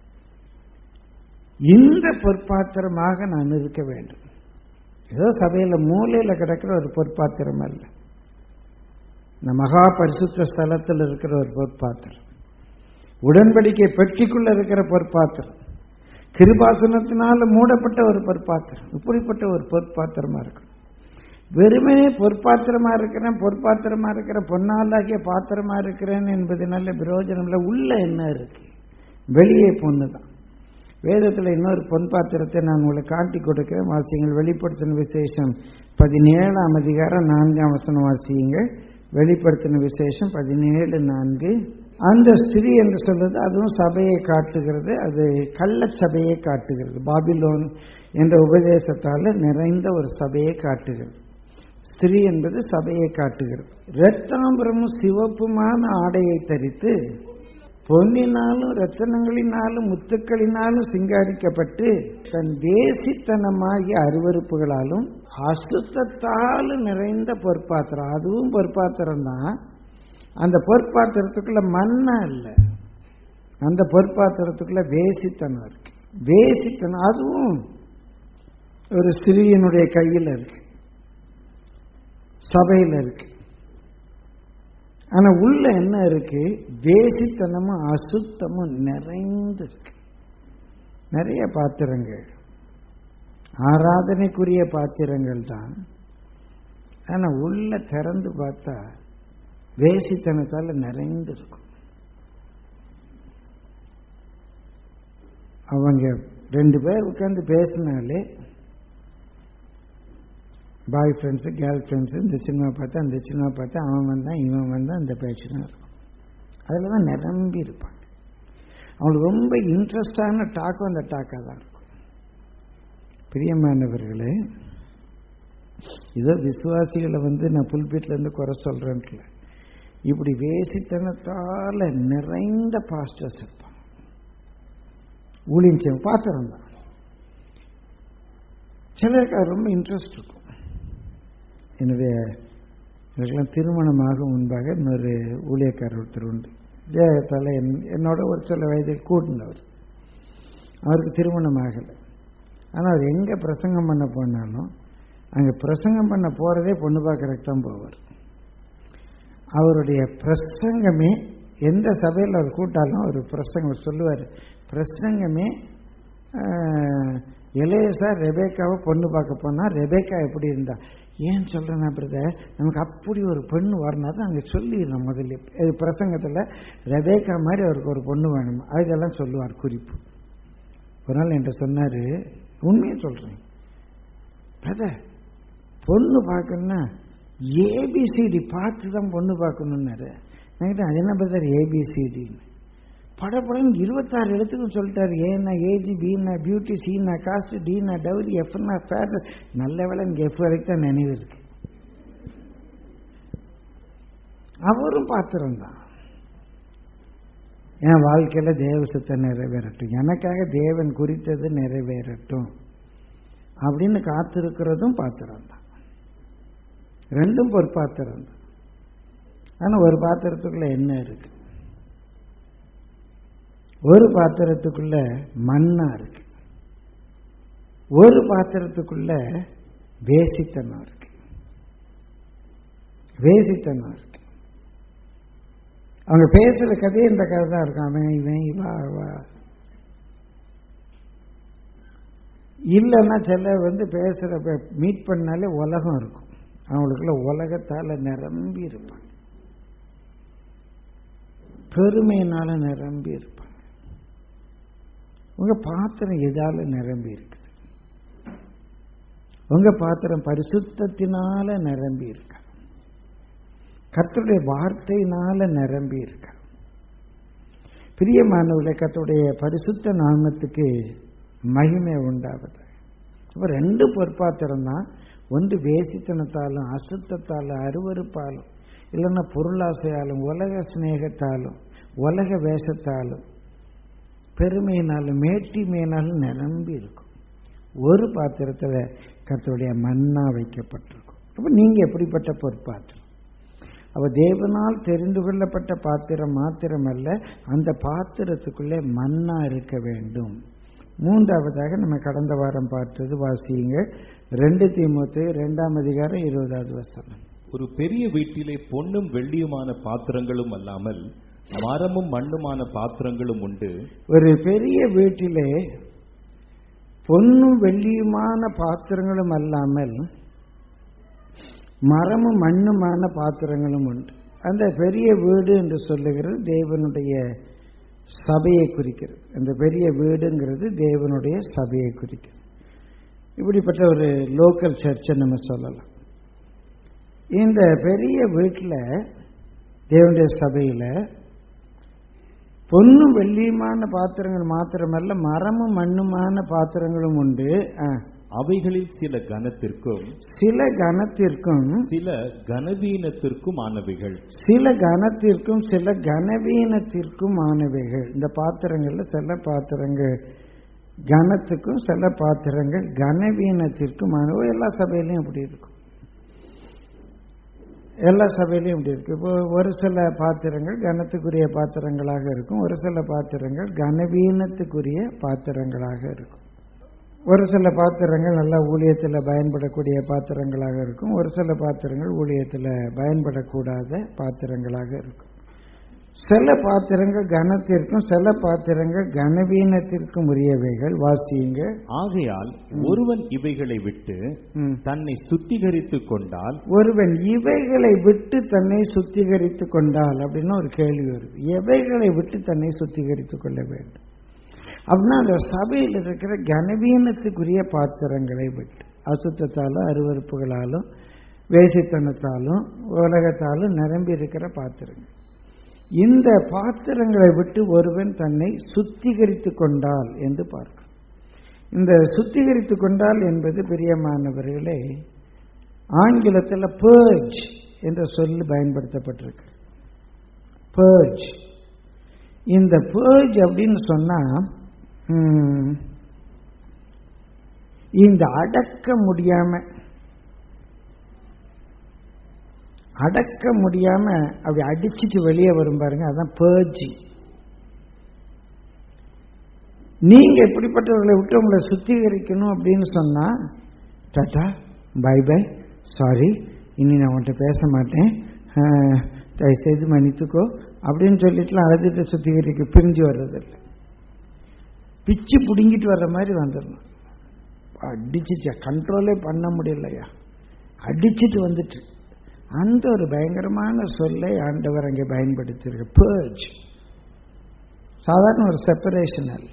இந்த பொற்பாத்திரமாக நான் இருக்க வேண்டும் ஏதோ சபையில் மூலையில் கிடக்கிற ஒரு பொற்பாத்திரம் அல்ல இந்த மகா பரிசுத்த ஸ்தலத்தில் இருக்கிற ஒரு பொற்பாத்திரம் உடன்படிக்கை பெட்டிக்குள்ள இருக்கிற பொற்பாத்திரம் கிருபாசனத்தினால மூடப்பட்ட ஒரு பொற்பாத்திரம் இப்படிப்பட்ட ஒரு பொற்பாத்திரமா இருக்கும் வெறுமனே பொற்பாத்திரமா இருக்கிறேன் பொற்பாத்திரமா இருக்கிற பொன்னாலாகிய பாத்திரமா இருக்கிறேன் என்பதனால பிரயோஜனம் இல்லை உள்ள என்ன இருக்கு வெளியே பொண்ணு தான் வேதத்தில் இன்னொரு பொன் பாத்திரத்தை நான் உங்களுக்கு காட்டி கொடுக்கிறேன் வாசியுங்கள் வெளிப்படுத்தின விசேஷம் பதினேழாம் அதிகாரம் நான்காம் வசனம் வாசியுங்கள் வெளிப்படுத்தின விசேஷம் பதினேழு நான்கு அந்த ஸ்திரீ என்று சொல்றது அதுவும் சபையை காட்டுகிறது அது கள்ள சபையை காட்டுகிறது பாபிலோன் என்ற உபதேசத்தால் நிறைந்த ஒரு சபையை காட்டுகிறது ஸ்திரீ என்பது சபையை காட்டுகிறது இரத்தாம்பரமும் சிவப்புமான ஆடையை தரித்து பொன்னினாலும் ரத்தனங்களினாலும் முத்துக்களினாலும் சிங்காரிக்கப்பட்டு தன் தேசித்தனமாகிய அருவறுப்புகளாலும் அசுத்தத்தாலும் நிறைந்த பொற்பாத்திரம் அதுவும் பொற்பாத்திரம் தான் அந்த பொற்பாத்திரத்துக்குள்ள மண்ணா இல்லை அந்த பொற்பாத்திரத்துக்குள்ள வேசித்தனம் இருக்கு வேசித்தனம் அதுவும் ஒரு ஸ்திரீயினுடைய கையில் இருக்கு சபையில் இருக்கு ஆனா உள்ள என்ன இருக்கு வேசித்தனமும் அசுத்தமும் நிறைந்து இருக்கு நிறைய பாத்திரங்கள் ஆராதனைக்குரிய பாத்திரங்கள் தான் ஆனா உள்ள திறந்து பார்த்தா வேசித்தனத்தால நிறைந்து இருக்கும் அவங்க ரெண்டு பேர் உட்காந்து பேசினாலே பாய் ஃப்ரெண்ட்ஸு கேர்ள் ஃப்ரெண்ட்ஸு இந்த சினிமா பார்த்தா அந்த சினிமா பார்த்தா அவன் வந்தான் இவன் வந்தான் இந்த பேச்சு தான் இருக்கும் அதில் தான் நிரம்பி இருப்பாங்க அவங்களுக்கு ரொம்ப இன்ட்ரெஸ்டான டாக்கும் அந்த டாக்காக தான் இருக்கும் பிரியமானவர்களே இதோ விசுவாசிகளை வந்து நான் புல்பீட்லேருந்து குறை சொல்கிறேன்ல இப்படி வேசித்தனத்தால் நிறைந்த பாஸ்டர்ஸ் இருப்பாங்க ஊழியம் பாத்திரம் தான் சிலருக்கு அது ரொம்ப இன்ட்ரெஸ்ட் இருக்கும் என்னுடைய எனக்கெல்லாம் திருமணமாக முன்பாக இன்னொரு ஊழியக்காரர் ஒருத்தர் உண்டு ஜெயத்தால் என் என்னோட ஒரு சில வயதில் கூட்டினவர் அவருக்கு திருமணம் ஆகலை ஆனால் அவர் எங்கே பிரசங்கம் பண்ண போனாலும் அங்கே பிரசங்கம் பண்ண போகிறதே பொண்ணு பார்க்கறதுக்கு தான் போவார் அவருடைய பிரசங்கமே எந்த சபையில் அவர் கூட்டாலும் அவர் பிரசங்கம் சொல்லுவார் பிரசங்கமே இளையசா ரெபேக்காவை பொண்ணு பார்க்க போனால் ரெபேக்கா எப்படி இருந்தா ஏன் சொல்றேன்னா பிரதர் நமக்கு அப்படி ஒரு பொண்ணு வரணும் தான் அங்கே சொல்லிடணும் முதல்ல இது பிரசங்கத்தில் ரெபேக்கா மாதிரி அவருக்கு ஒரு பொண்ணு வேணும் அதுக்கெல்லாம் சொல்லுவார் குறிப்பு ஒரு நாள் என்கிட்ட சொன்னார் உண்மையை சொல்கிறேன் பிரதர் பொண்ணு பார்க்கணுன்னா ஏபிசிடி பார்த்து தான் பொண்ணு பார்க்கணுன்னாரு நான் கேட்டேன் அது என்ன பிரதர் ஏபிசிடின்னு படப்படன்னு இருபத்தாறு இடத்துக்கும் சொல்லிட்டாரு ஏன்னா ஏஜி பீனா பியூட்டி சீனா காஸ்ட் டீனா டவுரி எஃப்னா ஃபேர் நல்ல வேலை எனக்கு எஃப் வரைக்கும் தான் நினைவு இருக்கு அவரும் பாத்திரம் தான் என் வாழ்க்கையில தேவ சித்தம் நிறைவேறட்டும் எனக்காக தேவன் குறித்தது நிறைவேறட்டும் அப்படின்னு காத்திருக்கிறதும் பாத்திரம் தான் ரெண்டும் ஒரு பாத்திரம் தான் ஆனா ஒரு பாத்திரத்துக்குள்ள என்ன இருக்கு ஒரு பாத்திரத்துக்குள்ள மண்ணா இருக்கு ஒரு பாத்திரத்துக்குள்ள வேசித்தனம் இருக்கு வேசித்தனம் இருக்கு அவங்க பேசுற கதையே இந்த கதை தான் இருக்கும் அவன் இவன் இவா அவா இல்லைன்னா சில வந்து பேசுற மீட் பண்ணாலே உலகம் இருக்கும் அவங்களுக்குள்ள உலகத்தால நிரம்பி இருப்பாங்க பெருமையினால நிரம்பி இருப்பாங்க உங்க பாத்திரம் எதால நிரம்பி இருக்குது உங்க பாத்திரம் பரிசுத்தத்தினால நிரம்பி இருக்க கர்த்தருடைய வார்த்தையினால நிரம்பி இருக்க பிரியமானவர்களே கர்த்தருடைய பரிசுத்த நாமத்துக்கு மகிமை உண்டாவது அப்ப ரெண்டு பொற்பாத்திரம் தான் ஒன்று வேசித்தனத்தாலும் அசுத்தத்தாலும் அருவறுப்பாலும் இல்லைன்னா பொருளாசையாலும் உலக சிநேகத்தாலும் உலக வேஷத்தாலும் பெருமையினாலும் மேட்டிமையினாலும் நிரம்பி இருக்கும் ஒரு பாத்திரத்தில் கர்த்தருடைய மண்ணா வைக்கப்பட்டிருக்கும் அப்போ நீங்கள் எப்படிப்பட்ட பொற்பாத்திரம் அவ தேவனால் தெரிந்து கொள்ளப்பட்ட பாத்திரம் மாத்திரமல்ல அந்த பாத்திரத்துக்குள்ளே மண்ணா இருக்க வேண்டும் மூன்றாவதாக நம்ம கடந்த வாரம் பார்த்தது வாசியுங்க ரெண்டு தீமுத்து ரெண்டாம் அதிகாரம் இருபதாவது வசனம் ஒரு பெரிய வீட்டிலே பொன்னும் வெள்ளியுமான பாத்திரங்களும் அல்லாமல் மரமும் மண்ணுமான பாத்திரங்களும் உண்டு ஒரு பெரிய வீட்டிலே பொன்னும் வெள்ளியுமான பாத்திரங்களும் அல்லாமல் மரமும் மண்ணுமான பாத்திரங்களும் உண்டு அந்த பெரிய வீடு என்று சொல்லுகிறது தேவனுடைய சபையை குறிக்கிறது அந்த பெரிய வீடுங்கிறது தேவனுடைய சபையை குறிக்கிறது இப்படிப்பட்ட ஒரு லோக்கல் சர்ச்சை நம்ம சொல்லலாம் இந்த பெரிய வீட்டில் தேவனுடைய சபையில் பொன்னும் வெள்ளியுமான பாத்திரங்கள் மாத்திரமல்ல மரமும் மண்ணுமான பாத்திரங்களும் உண்டு ஆ. அவைகளில் சில கனத்திற்கும் சில கனத்திற்கும் சில கனவீனத்திற்கும் ஆனவைகள் சில கனத்திற்கும் சில கனவீனத்திற்கும் ஆனவைகள் இந்த பாத்திரங்கள்ல சில பாத்திரங்கள் கனத்துக்கும் சில பாத்திரங்கள் கனவீனத்திற்கும் ஆனவை எல்லா சபையிலையும் அப்படி இருக்கும் எல்லா சபையிலையும் இப்படி இருக்கு இப்போ ஒரு சில பாத்திரங்கள் கனத்துக்குரிய பாத்திரங்களாக இருக்கும் ஒரு சில பாத்திரங்கள் கனவீனத்துக்குரிய பாத்திரங்களாக இருக்கும் ஒரு சில பாத்திரங்கள் நல்லா ஊழியத்தில் பயன்படக்கூடிய பாத்திரங்களாக இருக்கும் ஒரு சில பாத்திரங்கள் ஊழியத்தில் பயன்படக்கூடாத பாத்திரங்களாக இருக்கும் சில பாத்திரங்கள் கனத்திற்கும் சில பாத்திரங்கள் கனவீனத்திற்கும் உரியவைகள் வாசியுங்க ஆகையால் ஒருவன் இவைகளை விட்டு ம். தன்னை சுத்திகரித்துக் கொண்டால் ஒருவன் இவைகளை விட்டு தன்னை சுத்திகரித்து கொண்டால் அப்படின்னு ஒரு கேள்வி வருது எவைகளை விட்டு தன்னை சுத்திகரித்து கொள்ள வேண்டும் அப்படின்னா அந்த சபையில் இருக்கிற கனவீனத்துக்குரிய பாத்திரங்களை விட்டு அசுத்தத்தாலும் அருவறுப்புகளாலும் வேசித்தனத்தாலும் உலகத்தாலும் நிரம்பி இருக்கிற பாத்திரங்கள் இந்த பாத்திரங்களை விட்டு ஒருவன் தன்னை சுத்திகரித்து கொண்டால் என்று பார்க்கிறோம் இந்த சுத்திகரித்து கொண்டால் என்பது பிரியமானவர்களே ஆங்கிலத்தில் பேர்ஜ் என்ற சொல் பயன்படுத்தப்பட்டிருக்கு பேர்ஜ் இந்த பேர்ஜ் அப்படின்னு சொன்னா ம், இந்த அடக்க முடியாம அடக்க முடியாம அப்படி அடிச்சிட்டு வெளியே வரும் பாருங்க அதான் பேர்ஜிங் நீங்க எப்படிப்பட்டவர்களை விட்டு உங்களை சுத்திகரிக்கணும் அப்படின்னு சொன்னா டாட்டா பை பை சாரி இனி நான் உன்கிட்ட பேச மாட்டேன் ஆஹ், தயவுசெய்து மன்னித்துக்கோ அப்படின்னு சொல்லிட்டுலாம் அழுதுட்டு சுத்திகரிக்க பிரிஞ்சு வர்றதில்லை பிச்சு பிடுங்கிட்டு வர்ற மாதிரி வந்துடணும் அடிச்சு கண்ட்ரோலே பண்ண முடியலையா அடிச்சிட்டு வந்துட்டு அந்த ஒரு பயங்கரமான சொல்லை ஆண்டவர் அங்கே பயன்படுத்தியிருக்கு பேர்ஜ் சாதாரண ஒரு செப்பரேஷன் அல்ல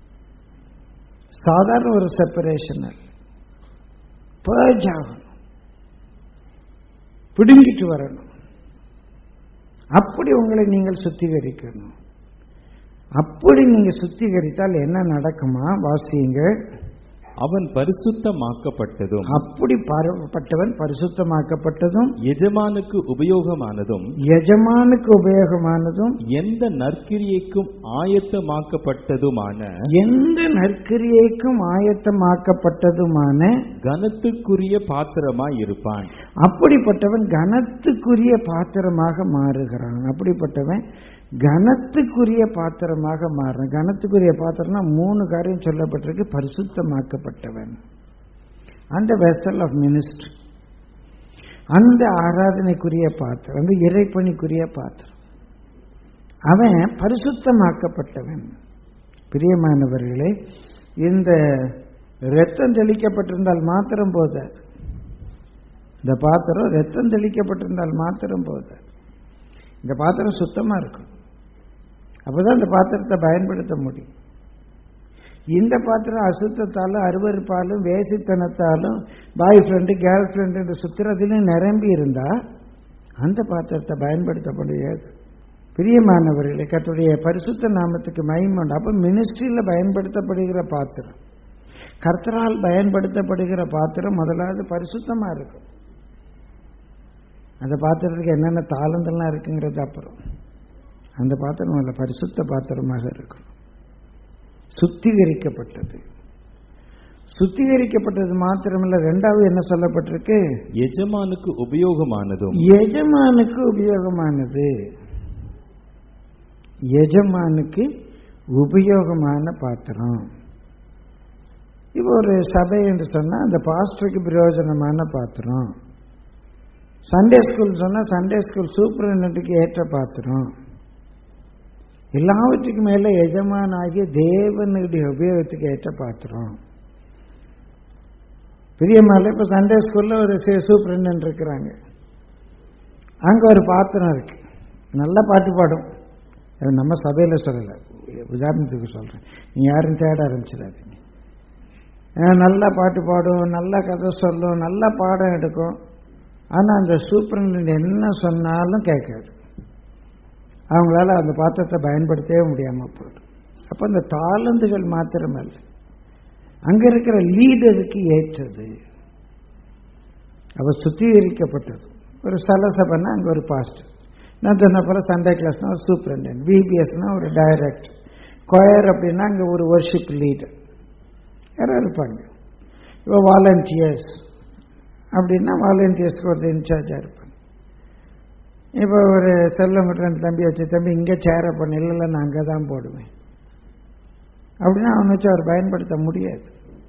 சாதாரண ஒரு செப்பரேஷன் அல்ல பேர்ஜ் ஆகணும் பிடுங்கிட்டு வரணும் அப்படி உங்களை நீங்கள் சுத்திகரிக்கணும் அப்படி நீங்க சுத்திகரித்தால் என்ன நடக்குமா வாசியுங்கள் அவன் பரிசுத்தமாக்கப்பட்டதும் அப்படி பாரப்பட்டவன் பரிசுத்தமாக்கப்பட்டதும் எஜமானுக்கு உபயோகமானதும் எஜமானுக்கு உபயோகமானதும் எந்த நற்கிரியைக்கும் ஆயத்தமாக்கப்பட்டதுமான எந்த நற்கிரியைக்கும் ஆயத்தமாக்கப்பட்டதுமான கனத்துக்குரிய பாத்திரமாய் இருப்பான் அப்படிப்பட்டவன் கனத்துக்குரிய பாத்திரமாக மாறுகிறான் அப்படிப்பட்டவன் கனத்துக்குரிய பாத்திரமாக மாறுறான் கனத்துக்குரிய பாத்திரம்னா மூணு காரியம் சொல்லப்பட்டிருக்கு பரிசுத்தமாக்கப்பட்டவன் அந்த வெசல் ஆஃப் மினிஸ்ட்ரி அந்த ஆராதனைக்குரிய பாத்திரம் அந்த இறைப்பணிக்குரிய பாத்திரம் அவன் பரிசுத்தமாக்கப்பட்டவன் பிரியமானவர்களே இந்த ரத்தம் தெளிக்கப்பட்டிருந்தால் மாத்திரம் போதாது இந்த பாத்திரம் ரத்தம் தெளிக்கப்பட்டிருந்தால் மாத்திரம் போதாது இந்த பாத்திரம் சுத்தமா இருக்கும் அப்பதான் இந்த பாத்திரத்தை பயன்படுத்த முடியும் இந்த பாத்திரம் அசுத்தத்தாலும் அருவறுப்பாலும் வேசித்தனத்தாலும் பாய் ஃப்ரெண்டு கேர்ள் ஃப்ரெண்டு சுத்திரத்திலும் நிரம்பி இருந்தா அந்த பாத்திரத்தை பயன்படுத்த முடியாது பிரியமானவர்களே கத்துடைய பரிசுத்த நாமத்துக்கு மயமண்டு அப்ப மினிஸ்ட்ரியில் பயன்படுத்தப்படுகிற பாத்திரம் கர்த்தரால் பயன்படுத்தப்படுகிற பாத்திரம் முதலாவது பரிசுத்தமா இருக்கும் அந்த பாத்திரத்துக்கு என்னென்ன தாளந்தெல்லாம் இருக்குங்கிறது அப்புறம் அந்த பாத்திரம் நல்ல பரிசுத்த பாத்திரமாக இருக்கும் சுத்திகரிக்கப்பட்டது சுத்திகரிக்கப்பட்டது மாத்திரமல்ல ரெண்டாவது என்ன சொல்லப்பட்டிருக்கு எஜமானுக்கு உபயோகமானதும் எஜமானுக்கு உபயோகமானது எஜமானுக்கு உபயோகமான பாத்திரம் இப்போ ஒரு சபை என்று சொன்னா அந்த பாஸ்டருக்கு பிரயோஜனமான பாத்திரம் சண்டே ஸ்கூல் சொன்னா சண்டே ஸ்கூல் சூப்பரண்டுக்கு ஏற்ற பாத்திரம் எல்லாவற்றுக்கும் மேல எஜமானாகிய தேவனுடைய உபயோகத்துக்கு ஏற்ற பாத்திரம் பிரியமால இப்ப சண்டே ஸ்கூல்ல ஒரு சூப்பரண்ட் இருக்கிறாங்க அங்க ஒரு பாத்திரம் இருக்கு நல்ல பாட்டு பாடும் அது நம்ம சபையில சொல்லல உதாரணத்துக்கு சொல்றேன் நீ யாரும் தேட ஆரம்பிச்சிடாதீங்க அஹ் நல்லா பாட்டு பாடும் நல்ல கதை சொல்லும் நல்ல பாடம் எடுக்கும் ஆனா அந்த சூப்பரண்ட் என்ன சொன்னாலும் கேட்காது அவங்களால அந்த பாத்திரத்தை பயன்படுத்தவே முடியாம போயிடும் அப்ப அந்த தாளந்துகள் மாத்திரமல்ல அங்க இருக்கிற லீடருக்கு ஏற்றது அவ சுத்திகரிக்கப்பட்டது ஒரு ஸ்தல சபைன்னா அங்க ஒரு பாஸ்டர் நான் சொன்ன போல சண்டே கிளாஸ்னா ஒரு சூப்பரண்டன்ட் விபிஎஸ்னா ஒரு டைரக்டர் கொயர் அப்படின்னா அங்க ஒரு ஒர்ஷிப் லீடர் யாரும் இருப்பாங்க இப்போ வாலண்டியர்ஸ் அப்படின்னா வாலண்டியர்ஸ்க்கு ஒரு இன்சார்ஜாக இருப்பாங்க இப்போ ஒரு செல்லம் ரெண்டு தம்பி வச்சு தம்பி இங்கே சேர பண்ண இல்லை இல்லை நான் அங்கே தான் போடுவேன் அப்படின்னா அவனை வச்சு அவர் பயன்படுத்த முடியாது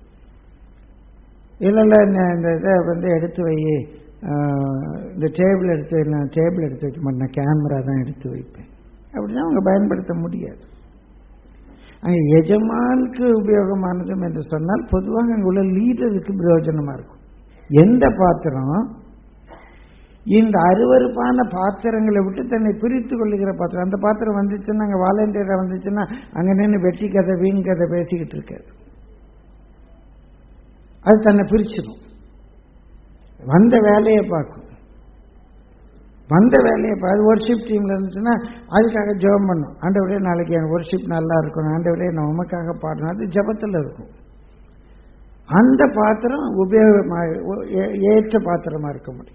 இல்லை இல்லை இந்த- இந்த இதை வந்து எடுத்து வை ஆஹ், இந்த டேபிள் எடுத்து நான் டேபிள் எடுத்து வைக்க மாட்டேன் நான் கேமரா தான் எடுத்து வைப்பேன் அப்படின்னா அவங்க பயன்படுத்த முடியாது அங்கே எஜமானுக்கு உபயோகமானதும் என்று சொன்னால் பொதுவாக அங்கே உள்ள லீடருக்கு பிரயோஜனமா இருக்கும் எந்த பாத்திரம் இந்த அருவருப்பான பாத்திரங்களை விட்டு தன்னை பிரித்து கொள்ளுகிற பாத்திரம் அந்த பாத்திரம் வந்துச்சுன்னா அங்கே வாலண்டியராக வந்துச்சுன்னா அங்கே நின்று வெட்டி கதை வீண் கதை பேசிக்கிட்டு இருக்காது அது தன்னை பிரிச்சிடும் வந்த வேலையை பார்க்கும் வந்த வேலையை பா- அது ஒர்ஷிப் டீம்ல இருந்துச்சுன்னா அதுக்காக ஜெபம் பண்ணும் ஆண்டவரே நாளைக்கு என் ஒர்ஷிப் நல்லா இருக்கணும் ஆண்டவரே நான் உமக்காக பாடணும் அது ஜெபத்தில் இருக்கும் அந்த பாத்திரம் உபயோகமாக ஏ- ஏற்ற பாத்திரமா இருக்க முடியும்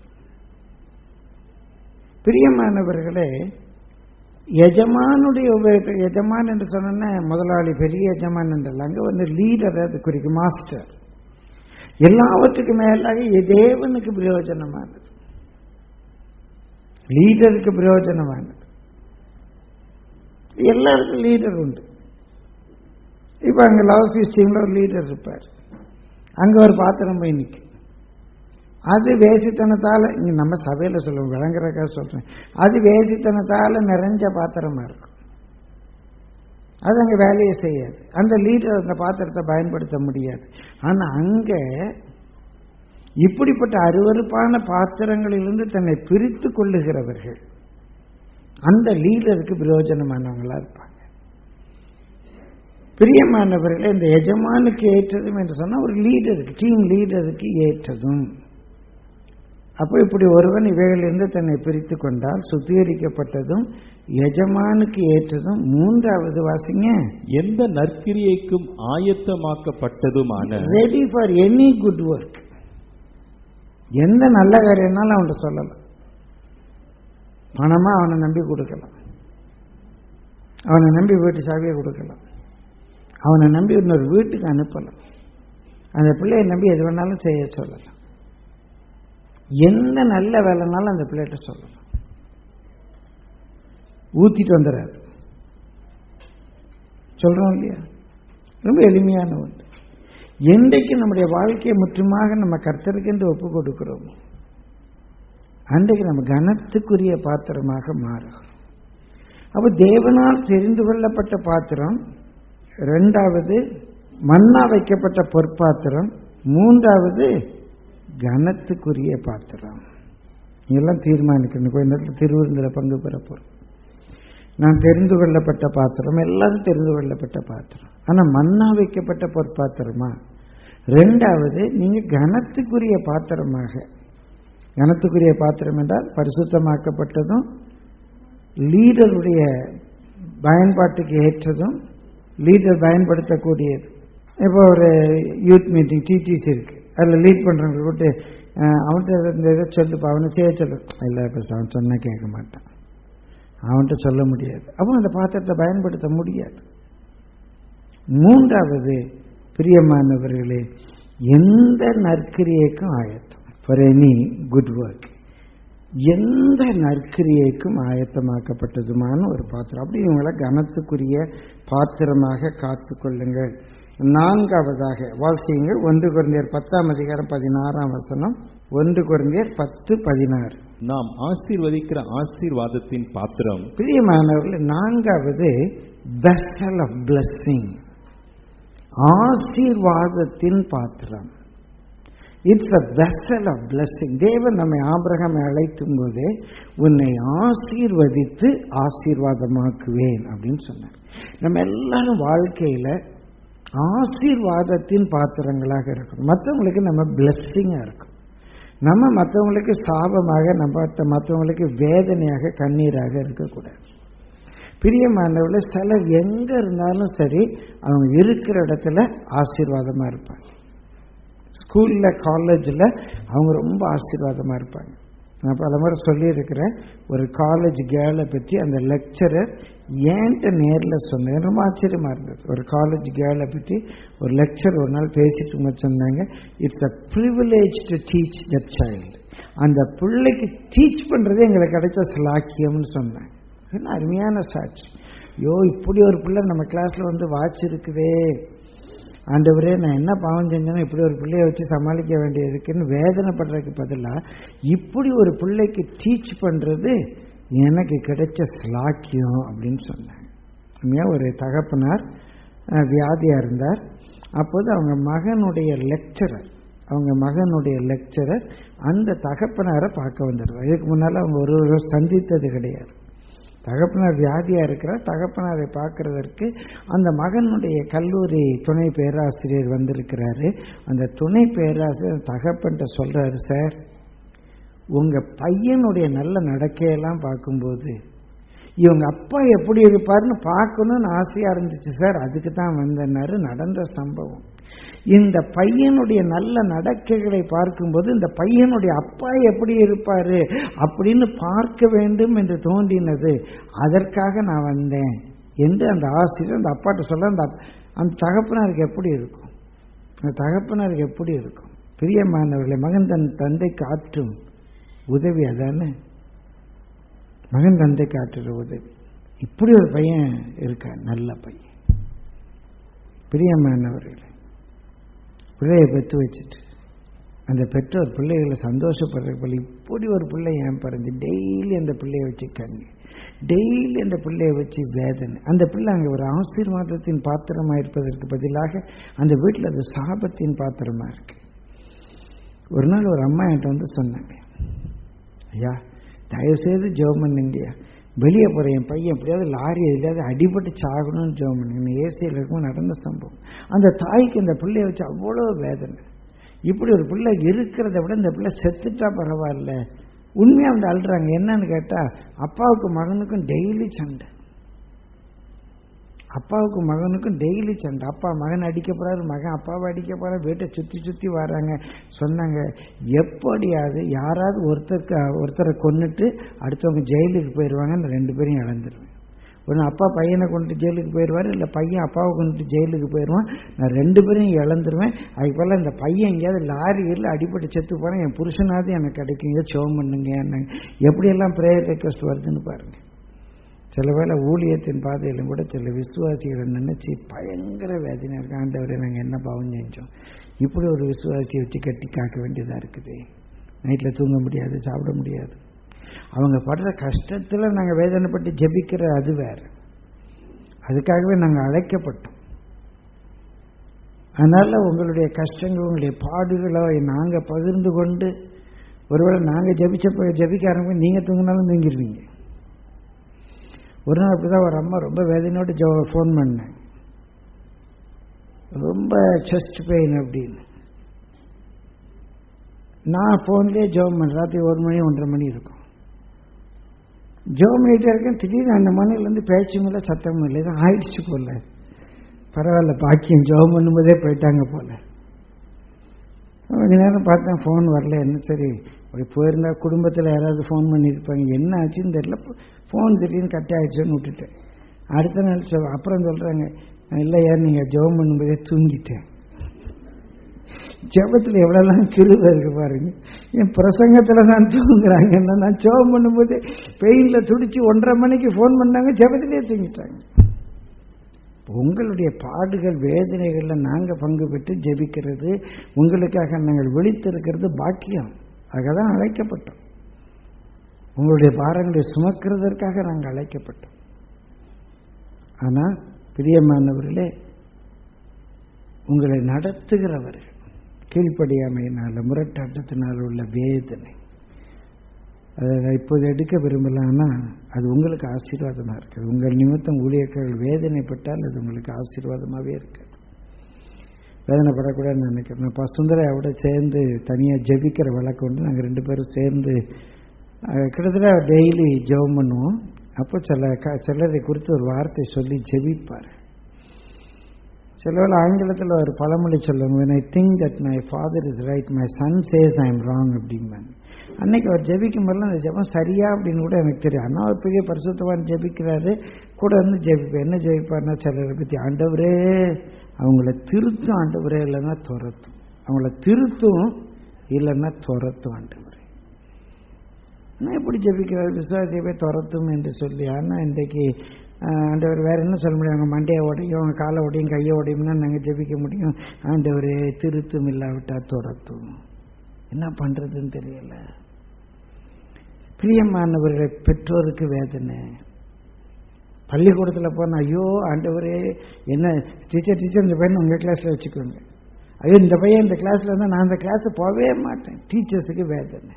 பிரியமானவர்களே எஜமானுடைய உபயோகத்தை எஜமான் என்று சொன்னா முதலாளி பெரிய எஜமான் என்றல்ல அங்க வந்து லீடர் அது குறிக்கும் மாஸ்டர் எல்லாவற்றுக்கும் மேலாக இது தேவனுக்கு பிரயோஜனமானது லீடருக்கு பிரயோஜனமானது எல்லாருக்கும் லீடர் உண்டு இப்ப அங்க லவ் டீம்ல ஒரு லீடர் இருப்பார் அங்க ஒரு பாத்திரம் போய் நிற்கும் அது வேசித்தனத்தால இங்க நம்ம சபையில சொல்லுவோம் விளங்குறக்கா சொல்றேன் அது வேசித்தனத்தால நிறைஞ்ச பாத்திரமா இருக்கும் அது அங்க வேலையை செய்யாது அந்த லீடர் அந்த பாத்திரத்தை பயன்படுத்த முடியாது ஆனா அங்க இப்படிப்பட்ட அருவருப்பான பாத்திரங்களிலிருந்து தன்னை பிரித்து கொள்ளுகிறவர்கள் அந்த லீடருக்கு பிரயோஜனமானவங்களா இருப்பாங்க பிரியமானவர்களே இந்த எஜமானுக்கு ஏற்றதும் என்று சொன்னால் ஒரு லீடருக்கு டீம் லீடருக்கு ஏற்றதும் அப்போ இப்படி ஒருவன் இவைகளிலிருந்து தன்னை பிரித்து கொண்டால் சுத்திகரிக்கப்பட்டதும் எஜமானுக்கு ஏற்றதும் மூன்றாவது வாசிங்க எந்த நற்கிரியைக்கும் ஆயத்தமாக்கப்பட்டதுமான ready for any good work எந்த நல்ல காரியம்னாலும் அவன்கிட்ட சொல்லலாம் பணமா அவனை நம்பி கொடுக்கலாம் அவனை நம்பி வீட்டு சாவியை கொடுக்கலாம் அவனை நம்பி இன்னொரு வீட்டுக்கு அனுப்பலாம் அந்த பிள்ளையை நம்பி எது வேணாலும் செய்ய சொல்லலாம் எந்த நல்ல வேலைனாலும் அந்த பிள்ளைகிட்ட சொல்லலாம் ஊத்திட்டு வந்துடாது சொல்றோம் இல்லையா ரொம்ப எளிமையான ஒன்று என்றைக்கு நம்முடைய வாழ்க்கையை முற்றுமாக நம்ம கர்த்தருக்கு என்று ஒப்பு கொடுக்கிறோமோ அன்றைக்கு நம்ம கனத்துக்குரிய பாத்திரமாக மாறுகிறோம் அப்போ தேவனால் தெரிந்து கொள்ளப்பட்ட பாத்திரம் ரெண்டாவது மண்ணா வைக்கப்பட்ட பொற்பாத்திரம் மூன்றாவது கனத்துக்குரிய பாத்திரம் இதெல்லாம் தீர்மானிக்கணும் கொஞ்ச நேரத்தில் திருவிருந்தில் பங்கு பெற போகிறோம் நான் தெரிந்து கொள்ளப்பட்ட பாத்திரம் எல்லாரும் தெரிந்து கொள்ளப்பட்ட பாத்திரம் ஆனால் மண்ணா வைக்கப்பட்ட பொற்பாத்திரமா ரெண்டாவது நீங்க கனத்துக்குரிய பாத்திரமாக கனத்துக்குரிய பாத்திரம் என்றால் பரிசுத்தமாக்கப்பட்டதும் லீடருடைய பயன்பாட்டுக்கு ஏற்றதும் லீடர் பயன்படுத்தக்கூடியது இப்போ ஒரு யூத் மீட்டிங் டிடிசி இருக்கு அதில் லீட் பண்ணுறவங்க கூட்டு அவன்கிட்ட இந்த இதை சொல்லுப்பா அவனை செய்ய சொல்லு இல்லை இப்போ அவன் சொன்னால் கேட்க மாட்டான் அவன்கிட்ட சொல்ல முடியாது அப்போ அந்த பாத்திரத்தை பயன்படுத்த முடியாது மூன்றாவது பிரியமானவர்களே எந்த நற்கிரியைக்கும் ஆயத்தம் ஃபார் எனி குட் ஒர்க் எந்த நற்கிரியைக்கும் ஆயத்தமாக்கப்பட்டதுமான ஒரு பாத்திரம் அப்படி இவங்களை கனத்துக்குரிய பாத்திரமாக காத்து கொள்ளுங்கள் நான்காவதாக வாசியுங்கள் ஒன்று குழந்தையர் பத்தாம் அதிகாரம் பதினாறாம் வசனம் ஒன்று குழந்தையர் பத்து பதினாறு நாம் ஆசீர்வதிக்கிற ஆசீர்வாதத்தின் பாத்திரம் பிரியமானவர்கள் நான்காவது வெசல் ஆஃப் பிளஸ்ஸிங் ஆசீர்வாதத்தின் பாத்திரம் it's a vessel of blessing தேவன் நம்மை ஆபிரகாமை அழைத்தும் போதே உன்னை ஆசீர்வதித்து ஆசீர்வாதமாக்குவேன் அப்படின்னு சொன்னார் நம்ம எல்லாரும் வாழ்க்கையில ஆசீர்வாதத்தின் பாத்திரங்களாக இருக்கணும் மற்றவங்களுக்கு நம்ம பிளஸ்ஸிங்காக இருக்கும் நம்ம மற்றவங்களுக்கு சாபமாக நம்ம மற்றவங்களுக்கு வேதனையாக கண்ணீராக இருக்கக்கூடாது பிரியமானவர்கள சிலர் எங்க இருந்தாலும் சரி அவங்க இருக்கிற இடத்துல ஆசீர்வாதமா இருப்பாங்க ஸ்கூல்ல காலேஜில் அவங்க ரொம்ப ஆசீர்வாதமா இருப்பாங்க நான் பல முறை சொல்லியிருக்கிறேன் ஒரு காலேஜ் கேர்ளை பற்றி அந்த லெக்சரர் ஏன்ட்ட நேரில் சொன்னேன் ரொம்ப ஆச்சரியமா இருந்தது ஒரு காலேஜ் கேர்ளை பற்றி ஒரு லெக்சர் ஒரு நாள் பேசிட்டு சொன்னாங்க it's a privilege to teach that child அந்த பிள்ளைக்கு டீச் பண்ணுறதே எங்களுக்கு கிடைச்ச ஸ்லாக்கியம்னு சொன்னேன் என்ன அருமையான சாட்சி ஐயோ இப்படி ஒரு பிள்ளை நம்ம கிளாஸில் வந்து வாட்ச் இருக்குதே ஆண்டவரே நான் என்ன பாவம் செஞ்சேன்னா இப்படி ஒரு பிள்ளைய வச்சு சமாளிக்க வேண்டியதுக்குன்னு வேதனைப்படுறதுக்கு பதிலாக இப்படி ஒரு பிள்ளைக்கு டீச் பண்ணுறது எனக்கு கிடைச்ச ஸ்லாக்கியம் அப்படின்னு சொன்னாங்க உண்மையாக ஒரு தகப்பனார் வியாதியாக இருந்தார் அப்போது அவங்க மகனுடைய லெக்சரர் அவங்க மகனுடைய லெக்சரர் அந்த தகப்பனாரை பார்க்க வந்துடுவார் இதுக்கு முன்னால் அவங்க ஒரு சந்தித்தது கிடையாது தகப்பனார் வியாதியாக இருக்கிறார் தகப்பனாரை பார்க்கறதற்கு அந்த மகனுடைய கல்லூரி துணை பேராசிரியர் வந்திருக்கிறாரு அந்த துணை பேராசிரியர் தகப்பன்ட்ட சொல்றாரு சார் உங்க பையனுடைய நல்ல நடக்கையெல்லாம் பார்க்கும்போது இவங்க அப்பா எப்படி இருப்பாருன்னு பார்க்கணும்னு ஆசையா இருந்துச்சு சார் அதுக்கு தான் வந்தனாரு நடந்த சம்பவம் இந்த பையனுடைய நல்ல நடக்கைகளை பார்க்கும்போது இந்த பையனுடைய அப்பா எப்படி இருப்பாரு அப்படின்னு பார்க்க வேண்டும் என்று தோன்றினது அதற்காக நான் வந்தேன் என்று அந்த ஆசிரியர் அந்த அப்பாட்ட சொல்ல அந்த அந்த தகப்பனாருக்கு எப்படி இருக்கும் அந்த தகப்பனாருக்கு எப்படி இருக்கும் பிரியமானவர்களை மகன் தன் தந்தைக்கு ஆற்றும் உதவி அதானே மகன் தந்தைக்கு ஆற்றுற உதவி இப்படி ஒரு பையன் இருக்கா நல்ல பையன் பிரியமானவர்களே பிள்ளையை பெற்று வச்சுட்டு அந்த பெற்றோர் பிள்ளைகளை சந்தோஷப்படுற பிள்ளை இப்படி ஒரு பிள்ளை ஏன் பறஞ்சு டெய்லி அந்த பிள்ளையை வச்சு கண்ணு டெய்லி அந்த பிள்ளையை வச்சு வேதனை அந்த பிள்ளை அங்கே ஒரு ஆசீர்வாதத்தின் பாத்திரமா இருப்பதற்கு பதிலாக அந்த வீட்டில் அது சாபத்தின் பாத்திரமா இருக்கு ஒரு நாள் ஒரு அம்மா என்கிட்ட வந்து சொன்னாங்க ஐயா தயவுசெய்து ஜெபம் பண்ணுங்கய்யா வெளியே போகிற என் பையன் எப்படியாவது லாரி எதுலையாவது அடிபட்டு சாகணும்னு ஜெபம் பண்ணுங்க ஏசியில் இருக்கும் நடந்த சம்பவம் அந்த தாய்க்கு இந்த பிள்ளைய வச்சு அவ்வளோ வேதனை இப்படி ஒரு பிள்ளை இருக்கிறத விட இந்த பிள்ளை செத்துட்டா பரவாயில்ல உண்மையாக வந்து அழுறாங்க என்னன்னு கேட்டால் அப்பாவுக்கு மகனுக்கும் டெய்லி சண்டை அப்பாவுக்கும் மகனுக்கும் டெய்லி சண்டை அப்பா மகன் அடிக்க போறாரு மகன் அப்பாவை அடிக்க போறாரு வீட்டை சுற்றி சுற்றி வராங்க சொன்னாங்க எப்படியாவது யாராவது ஒருத்தருக்கு ஒருத்தரை கொன்னுட்டு அடுத்தவங்க ஜெயிலுக்கு போயிடுவாங்க நான் ரெண்டு பேரையும் இழந்துருவேன் ஒன்று அப்பா பையனை கொண்டுட்டு ஜெயிலுக்கு போயிடுவார் இல்லை பையன் அப்பாவை கொண்டுட்டு ஜெயிலுக்கு போயிடுவான் நான் ரெண்டு பேரையும் இழந்துருவேன் அதுக்கு பதிலா இந்த பையன் எங்கேயாவது லாரியில் அடிபட்டு செத்து போகிறேன் என் புருஷனாவது எனக்கு கிடைக்குங்க சோம் பண்ணுங்க என்னங்க எப்படியெல்லாம் ப்ரேயர் ரெக்வஸ்ட் வருதுன்னு பாருங்க சில வேளை ஊழியத்தின் பாதையிலும் கூட சில விசுவாசிகளை நினைச்சு பயங்கர வேதனை இருக்கு ஆண்டவரை நாங்கள் என்ன பாவம் செஞ்சோம் இப்படி ஒரு விசுவாசியை வச்சு கட்டி காக்க வேண்டியதாக இருக்குது நைட்டில் தூங்க முடியாது சாப்பிட முடியாது அவங்க படுற கஷ்டத்தில் நாங்கள் வேதனைப்பட்டு ஜெபிக்கிற அது வேற அதுக்காகவே நாங்கள் அழைக்கப்பட்டோம் அதனால் உங்களுடைய கஷ்டங்கள் உங்களுடைய பாடுகளை நாங்கள் பகிர்ந்து கொண்டு ஒருவேளை நாங்கள் ஜெபிச்ச ஜெபிக்க ஆரம்பிக்கும் நீங்கள் தூங்கினாலும் தூங்கிடுவீங்க ஒரு நாள் அப்படிதான் ஒரு அம்மா ரொம்ப வேதனையோடு ஜோ ஃபோன் பண்ணேன் ரொம்ப செஸ்ட் பெயின் அப்படின்னு நான் ஃபோன்லேயே ஜோம் பண்ணேன் ராத்திரி ஒரு மணி ஒன்றரை மணி இருக்கும் ஜோம் பண்ணிகிட்டே இருக்கேன் திடீர்னு அந்த மணிலேருந்து பேச்சும் இல்லை சத்தமும் இல்லை தான் ஆயிடுச்சு போல பரவாயில்ல பாக்கியம் ஜோம் பண்ணும்போதே போயிட்டாங்க போல கொஞ்ச நேரம் பார்த்தேன் ஃபோன் வரல என்ன சரி அப்படி போயிருந்தா குடும்பத்தில் யாராவது ஃபோன் பண்ணியிருப்பாங்க என்ன ஆச்சுன்னு தெரியல ஃபோன் திடீர்னு கட் ஆயிடுச்சுன்னு விட்டுட்டேன் அடுத்த நாள் சொல் அப்புறம் சொல்கிறாங்க இல்லையா நீங்கள் ஜெபம் பண்ணும்போதே தூங்கிட்டேன் ஜெபத்தில் எவ்வளோலாம் கிருத இருக்கு பாருங்க என் பிரசங்கத்தில் தான் தூங்குறாங்கன்னா நான் ஜெபம் பண்ணும்போது பெயினில் துடிச்சு ஒன்றரை மணிக்கு ஃபோன் பண்ணாங்க ஜெபத்திலே தூங்கிட்டாங்க உங்களுடைய பாடுகள் வேதனைகளில் நாங்கள் பங்கு பெற்று ஜெபிக்கிறது உங்களுக்காக நாங்கள் விழித்திருக்கிறது பாக்கியம் அதுக்காக தான் அழைக்கப்பட்டோம் உங்களுடைய பாரங்களை சுமக்கிறதற்காக நாங்கள் அழைக்கப்பட்டோம் ஆனால் பிரியமானவர்களே உங்களை நடத்துகிறவர்கள் கீழ்ப்படியாமையினால முரட்டாட்டத்தினால் உள்ள வேதனை அதை நான் இப்போது எடுக்க விரும்பலான்னா அது உங்களுக்கு ஆசீர்வாதமாக இருக்குது உங்கள் நிமித்தம் ஊழியர்கள் வேதனைப்பட்டால் அது உங்களுக்கு ஆசீர்வாதமாகவே இருக்குது வேதனைப்படக்கூடாதுன்னு நினைக்கிறேன் நான் பசுந்தரையோட சேர்ந்து தனியாக ஜெபிக்கிற வழக்கம் உண்டு நாங்கள் ரெண்டு பேரும் சேர்ந்து கிட்டத்தட்ட டெய்லி ஜெபம் பண்ணுவோம் அப்போ சில க சிலரை குறித்து ஒரு வார்த்தை சொல்லி ஜெபிப்பார் சில வேளை ஆங்கிலத்தில் ஒரு பழமொழி சொல்லுவாங்க when I think that my father is right my son says I am wrong அப்படிம்பாங்க அன்னைக்கு அவர் ஜெபிக்கும் போதெல்லாம் அந்த ஜெபம் சரியா அப்படின்னு கூட எனக்கு தெரியும் அண்ணா ஒரு பெரிய பரிசுத்தவான் ஜெபிக்கிறாரு கூட வந்து ஜெபிப்பேன் என்ன ஜெபிப்பார்னா சிலரை பற்றி ஆண்டவரே அவங்கள திருத்தும் ஆண்டவரே இல்லைன்னா துரத்தும் அவங்கள திருத்தும் இல்லைன்னா துரத்தும் ஆண்டவரே நான் எப்படி ஜெபிக்கிறார் விசுவாசியை போய் துரத்தும் என்று சொல்லி ஆனால் இன்றைக்கு ஆண்டவர் வேற என்ன சொல்ல முடியும் அவங்க மண்டையை உடையும் அவங்க காலை உடையும் கையை உடையும்னா நாங்கள் ஜெபிக்க முடியும் ஆண்டவரே திருத்தும் இல்லாவிட்டா துரத்தும் என்ன பண்ணுறதுன்னு தெரியல பிரியமானவர்கள் பெற்றோருக்கு வேதனை பள்ளிக்கூடத்தில் போனால் ஐயோ ஆண்டவரே என்ன டீச்சர் டீச்சர் இந்த பையன் உங்கள் கிளாஸில் வச்சுக்கோங்க ஐயோ இந்த பையன் இந்த கிளாஸில் இருந்தால் நான் அந்த கிளாஸை போகவே மாட்டேன் டீச்சர்ஸுக்கு வேதனை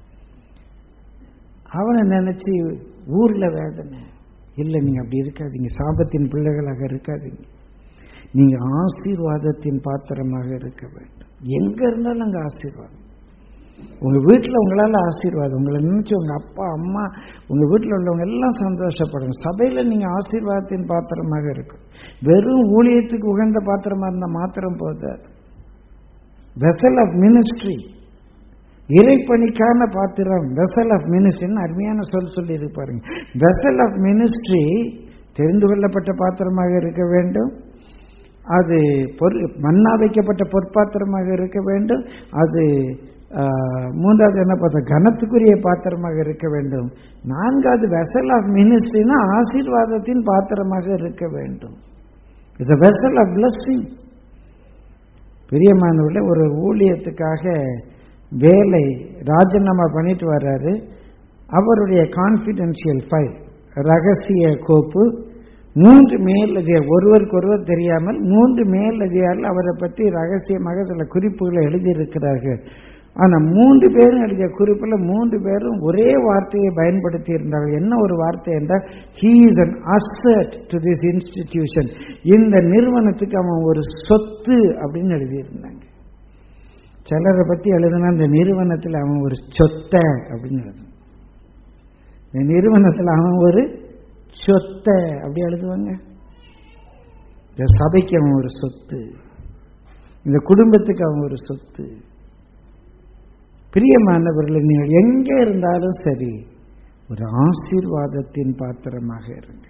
அவனை நினச்சி ஊரில் வேதனை இல்லை நீங்கள் அப்படி இருக்காதீங்க சாபத்தின் பிள்ளைகளாக இருக்காதீங்க நீங்கள் ஆசீர்வாதத்தின் பாத்திரமாக இருக்க வேண்டும் எங்கே இருந்தாலும் அங்கே ஆசீர்வாதம் உங்கள் வீட்டில் உங்களால் ஆசீர்வாதம் உங்களை நினச்சி உங்கள் அப்பா அம்மா உங்கள் வீட்டில் உள்ளவங்க எல்லாம் சந்தோஷப்படணும் சபையில் நீங்கள் ஆசீர்வாதத்தின் பாத்திரமாக இருக்கும் வெறும் ஊழியத்துக்கு உகந்த பாத்திரமாக இருந்தால் மாத்திரம் போதாது வெசல் ஆஃப் மினிஸ்ட்ரி இறைப்பணிக்கான பாத்திரம் வெசல் ஆஃப் மினிஸ்ட்ரின்னு அருமையான சொல் சொல்லி இருப்பாருங்க வெசல் ஆஃப் மினிஸ்ட்ரி தெரிந்து கொள்ளப்பட்ட பாத்திரமாக இருக்க வேண்டும் அது பொரு மண்ணா வைக்கப்பட்ட பொற்பாத்திரமாக இருக்க வேண்டும் அது மூன்றாவது என்ன பார்த்தா கனத்துக்குரிய பாத்திரமாக இருக்க வேண்டும் நான்காவது வெசல் ஆஃப் மினிஸ்ட்ரினா ஆசீர்வாதத்தின் பாத்திரமாக இருக்க வேண்டும் இது வெசல் ஆஃப் பிளஸ்ஸிங் பிரியமானவர்களே ஒரு ஊழியத்துக்காக வேலை ராஜினாமா பண்ணிட்டு வர்றாரு அவருடைய கான்ஃபிடென்ஷியல் ஃபைல் ரகசிய கோப்பு மூன்று மேலதிகார் ஒருவருக்கு ஒருவர் தெரியாமல் மூன்று மேலதிகாரில் அவரை பற்றி ரகசியமாக சில குறிப்புகளை எழுதியிருக்கிறார்கள் ஆனா மூன்று பேரும் எழுதிய குறிப்பில் மூன்று பேரும் ஒரே வார்த்தையை பயன்படுத்தி இருந்தார்கள் என்ன ஒரு வார்த்தை என்றால் he is an asset to this institution இந்த நிறுவனத்துக்கு அவன் ஒரு சொத்து அப்படின்னு எழுதியிருந்தாங்க சிலரை பத்தி எழுதுனா இந்த நிறுவனத்தில் அவன் ஒரு சொத்தை அப்படின்னு எழுதணும் இந்த நிறுவனத்தில் அவன் ஒரு சொத்தை அப்படி எழுதுவாங்க இந்த சபைக்கு அவன் ஒரு சொத்து இந்த குடும்பத்துக்கு அவன் ஒரு சொத்து பிரியமானவர்கள் நீங்கள் எங்கே இருந்தாலும் சரி ஒரு ஆசீர்வாதத்தின் பாத்திரமாக இருங்க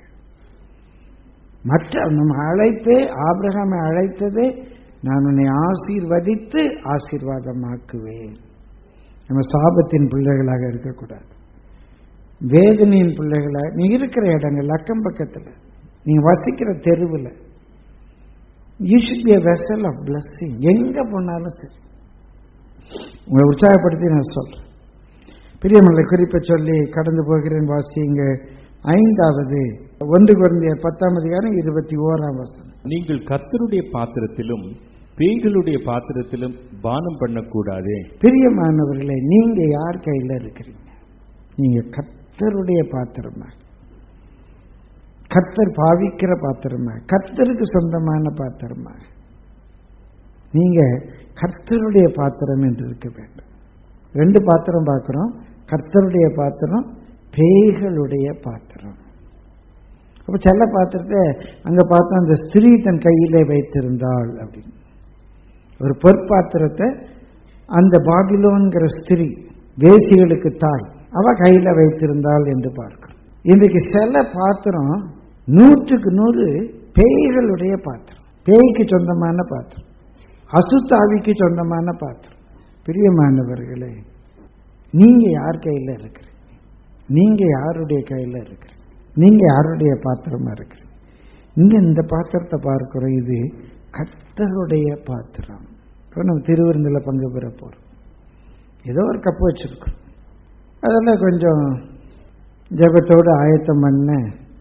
மற்ற நம்ம அழைப்பே ஆபிரகாமை அழைத்ததே நான் உன்னை ஆசீர்வதித்து ஆசீர்வாதமாக்குவேன் நம்ம சாபத்தின் பிள்ளைகளாக இருக்கக்கூடாது வேதனையின் பிள்ளைகளாக நீ இருக்கிற இடங்கள் அக்கம் பக்கத்தில் நீங்க வசிக்கிற தெருவில் you should be vessel of blessing எங்க போனாலும் சரி உங்களை உற்சாகப்படுத்தி நான் சொல்றேன் பிரியமல்ல குறிப்பை சொல்லி கடந்து போகிறேன் வாசிங்க ஐந்தாவது ஒன்று குறைந்த பத்தாம் அதிகாரம் இருபத்தி ஓராம் வசனம் நீங்கள் கர்த்தருடைய பாத்திரத்திலும் பேய்களுடைய பாத்திரத்திலும் பானம் பண்ணக்கூடாதே பிரியமானவர்களே நீங்க யார் கையில இருக்கிறீங்க நீங்க கர்த்தருடைய பாத்திரமா கர்த்தர் பாவிக்கிற பாத்திரமா கர்த்தருக்கு சொந்தமான பாத்திரமா நீங்க கர்த்தருடைய பாத்திரம் என்று இருக்க வேண்டும் ரெண்டு பாத்திரம் பார்க்கிறோம் கர்த்தருடைய பாத்திரம் பேய்களுடைய பாத்திரம் அப்ப செல்ல பாத்திரத்தை அங்க பார்த்தா அந்த ஸ்திரீ தன் கையிலே வைத்திருந்தாள் அப்படின்னு ஒரு பொற்பாத்திரத்தை அந்த பாபிலோன்கிற ஸ்திரீ வேசிகளுக்கு தாய் அவ கையில வைத்திருந்தாள் என்று பார்க்கிறோம் இன்றைக்கு சில பாத்திரம் நூற்றுக்கு நூறு பேய்களுடைய பாத்திரம் பேய்க்கு சொந்தமான பாத்திரம் அசுத்தாவிக்கு சொந்தமான பாத்திரம் பிரியமானவர்களே நீங்க யார் கையில இருக்கிறீங்க நீங்க யாருடைய கையில இருக்கிறீங்க நீங்க யாருடைய பாத்திரமா இருக்கிறீங்க இங்க இந்த பாத்திரத்தை பார்க்கிறோம் இது கர்த்தருடைய பாத்திரம் இப்போ நம்ம திருவிருந்தில் பங்கு பெற போறோம் ஏதோ ஒரு கப்பு வச்சிருக்கோம் அதில் கொஞ்சம் ஜபத்தோடு ஆயத்தம் பண்ண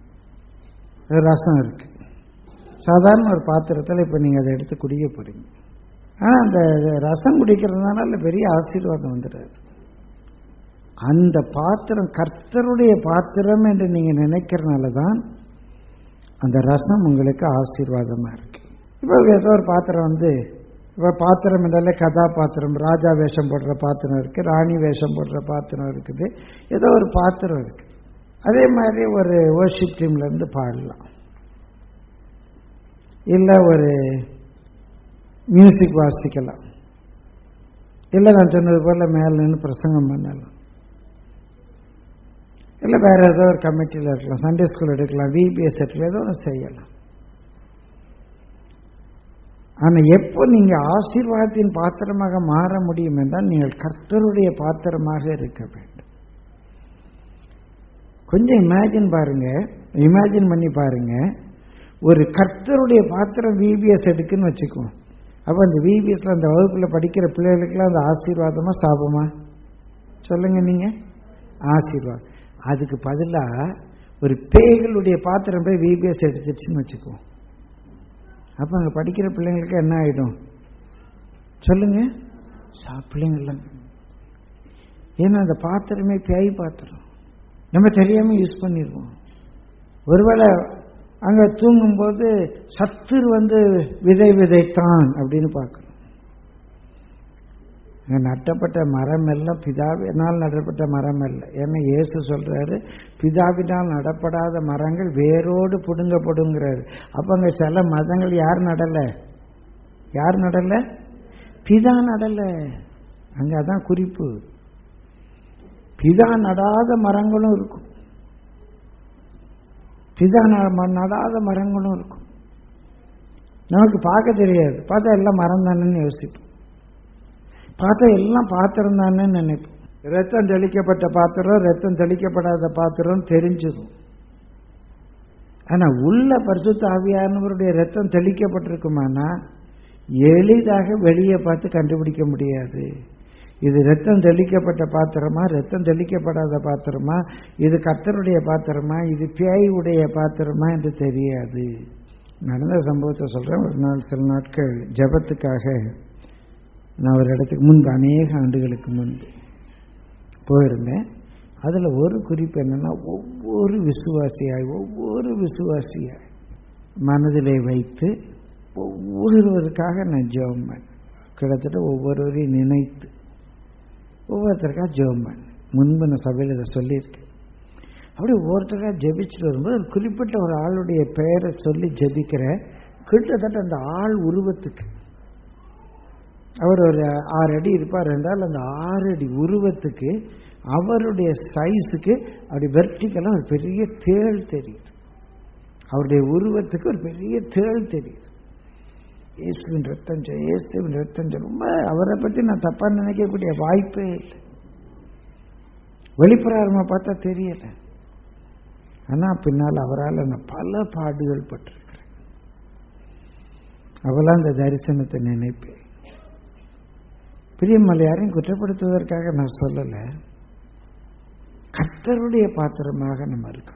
ரசம் இருக்கு சாதாரண ஒரு பாத்திரத்தில் இப்போ நீங்கள் அதை எடுத்து குடிக்க போறீங்க ஆனால் அந்த ரசம் குடிக்கிறதுனால அதுல பெரிய ஆசீர்வாதம் வந்துடாது அந்த பாத்திரம் கர்த்தருடைய பாத்திரம் என்று நீங்க நினைக்கிறனால தான் அந்த ரசம் உங்களுக்கு ஆசீர்வாதமா இருக்கு இப்போ ஏதோ ஒரு பாத்திரம் வந்து இப்போ பாத்திரம் என்றாலே கதாபாத்திரம் ராஜா வேஷம் போடுற பாத்திரம் இருக்கு ராணி வேஷம் போடுற பாத்திரம் இருக்குது ஏதோ ஒரு பாத்திரம் இருக்கு அதே மாதிரி ஒரு worship டீம்ல இருந்து பாடலாம் இல்லை ஒரு மியூசிக் வாசிக்கலாம் இல்லை நான் சொன்னது போல மேல நின்று பிரசங்கம் பண்ணலாம் இல்லை வேற ஏதோ ஒரு கமிட்டியில் இருக்கலாம் சண்டே ஸ்கூல் எடுக்கலாம் விபிஎஸ் எடுக்கலாம் ஏதோ ஒன்று செய்யலாம் ஆனா எப்போ நீங்க ஆசீர்வாதத்தின் பாத்திரமாக மாற முடியும் என்றால் நீங்கள் கர்த்தருடைய பாத்திரமாக இருக்க வேண்டும் கொஞ்சம் இமேஜின் பாருங்க இமேஜின் பண்ணி பாருங்க ஒரு கர்த்தருடைய பாத்திரம் விபிஎஸ் எடுக்குன்னு வச்சுக்குவோம் அப்போ அந்த விபிஎஸ்ல அந்த வகுப்புல படிக்கிற பிள்ளைகளுக்கெல்லாம் அந்த ஆசீர்வாதமா சாபமா சொல்லுங்க நீங்க ஆசீர்வாதம் அதுக்கு பதிலா ஒரு பேய்களுடைய பாத்திரம் போய் விபிஎஸ் எடுத்துச்சுன்னு வச்சுக்குவோம் அப்ப அங்க படிக்கிற பிள்ளைங்களுக்கு என்ன ஆயிடும் சொல்லுங்க சா- பிள்ளைங்கெல்லாம் ஏன்னா அந்த பாத்திரமே பேய் பாத்திரம் நம்ம தெரியாம யூஸ் பண்ணிடுவோம் ஒருவேளை அங்க தூங்கும்போது சத்துரு வந்து விதை விதைத்தான் அப்படின்னு பார்க்கணும் அங்க நட்டப்பட்ட மரம் எல்லாம் பிதாவினால் நடப்பட்ட மரம் அல்ல ஏன்னா இயேசு சொல்றாரு பிதாவினால் நடப்படாத மரங்கள் வேரோடு புடுங்கப்படுங்கிறாரு அப்ப அங்க சில மதங்கள் யார் நடல யார் நடல பிதா நடல அங்க அதான் குறிப்பு பிதா நடாத மரங்களும் இருக்கும் பிதா ந- நடாத மரங்களும் இருக்கும் நமக்கு பார்க்க தெரியாது பார்த்தா எல்லாம் மரம் தானேன்னு யோசிப்போம் பார்த்தா எல்லாம் பாத்திரம் தானே நினைப்போம் ரத்தம் தெளிக்கப்பட்ட பாத்திரம் ரத்தம் தெளிக்கப்படாத பாத்திரம் தெரிஞ்சிடும் ஆனா உள்ள பரிசுத்த ஆவியானவருடைய ரத்தம் தெளிக்கப்பட்டிருக்குமானா எளிதாக வெளியே பார்த்து கண்டுபிடிக்க முடியாது இது ரத்தம் தெளிக்கப்பட்ட பாத்திரமா ரத்தம் தெளிக்கப்படாத பாத்திரமா இது கர்த்தருடைய பாத்திரமா இது பேயுடைய பாத்திரமா என்று தெரியாது நடந்த சம்பவத்தை சொல்றேன் ஒரு நாள் சில நாட்கள் ஜெபத்துக்காக நான் ஒரு இடத்துக்கு முன்பு அநேக ஆண்டுகளுக்கு முன்பு போயிருந்தேன் அதில் ஒரு குறிப்பு என்னன்னா ஒவ்வொரு விசுவாசியாய் ஒவ்வொரு விசுவாசியாய் மனதிலே வைத்து ஒவ்வொருவருக்காக நான் ஜெபம் பண்ணேன் கிட்டத்தட்ட ஒவ்வொருவரையும் நினைத்து ஒவ்வொருத்தருக்காக ஜெபம் பண்ணேன் முன்பு நான் சபையில் இதை சொல்லியிருக்கேன் அப்படி ஒவ்வொருத்தருக்காக ஜெபிச்சுட்டு வரும்போது ஒரு குறிப்பிட்ட ஒரு ஆளுடைய பெயரை சொல்லி ஜெபிக்கிற கிட்டத்தட்ட அந்த ஆள் உருவத்துக்கு அவர் ஒரு ஆறு அடி இருப்பார் என்றால் அந்த ஆறு அடி உருவத்துக்கு அவருடைய சைஸுக்கு அப்படி வெர்டிக்கலாக ஒரு பெரிய தேள் தெரியுது அவருடைய உருவத்துக்கு ஒரு பெரிய தேள் தெரியுது இயேசுவின் ரத்தம் செய் இயேசுவின் ரத்தம் செய் ரொம்ப அவரை பற்றி நான் தப்பாக நினைக்கக்கூடிய வாய்ப்பே இல்லை வெளிப்புறமாக பார்த்தா தெரியல ஆனால் பின்னால் அவரால் நான் பல பாடுகள் பட்டிருக்கிறேன் அவெல்லாம் அந்த தரிசனத்தை நினைப்பேன் பிரியமலை யாரையும் குற்றப்படுத்துவதற்காக நான் சொல்லலை கர்த்தருடைய பாத்திரமாக நம்ம இருக்கணும்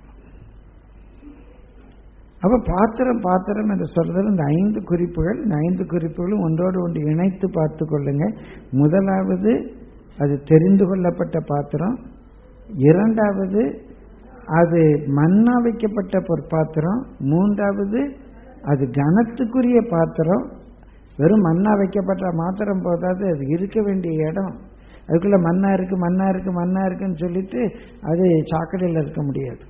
அப்ப பாத்திரம் பாத்திரம் என்று சொல்றதுல இந்த ஐந்து குறிப்புகள் இந்த ஐந்து குறிப்புகளும் ஒன்றோடு ஒன்று இணைத்து பார்த்து கொள்ளுங்க முதலாவது அது தெரிந்து கொள்ளப்பட்ட பாத்திரம் இரண்டாவது அது மண்ணா வைக்கப்பட்ட பொற்பாத்திரம் மூன்றாவது அது கனத்துக்குரிய பாத்திரம் வெறும் மண்ணா வைக்கப்பட்ட மாத்திரம் போதாது அது இருக்க வேண்டிய இடம் அதுக்குள்ள மண்ணா இருக்கு மண்ணா இருக்கு மண்ணா இருக்குன்னு சொல்லிட்டு அது சாக்கடையில் இருக்க முடியாது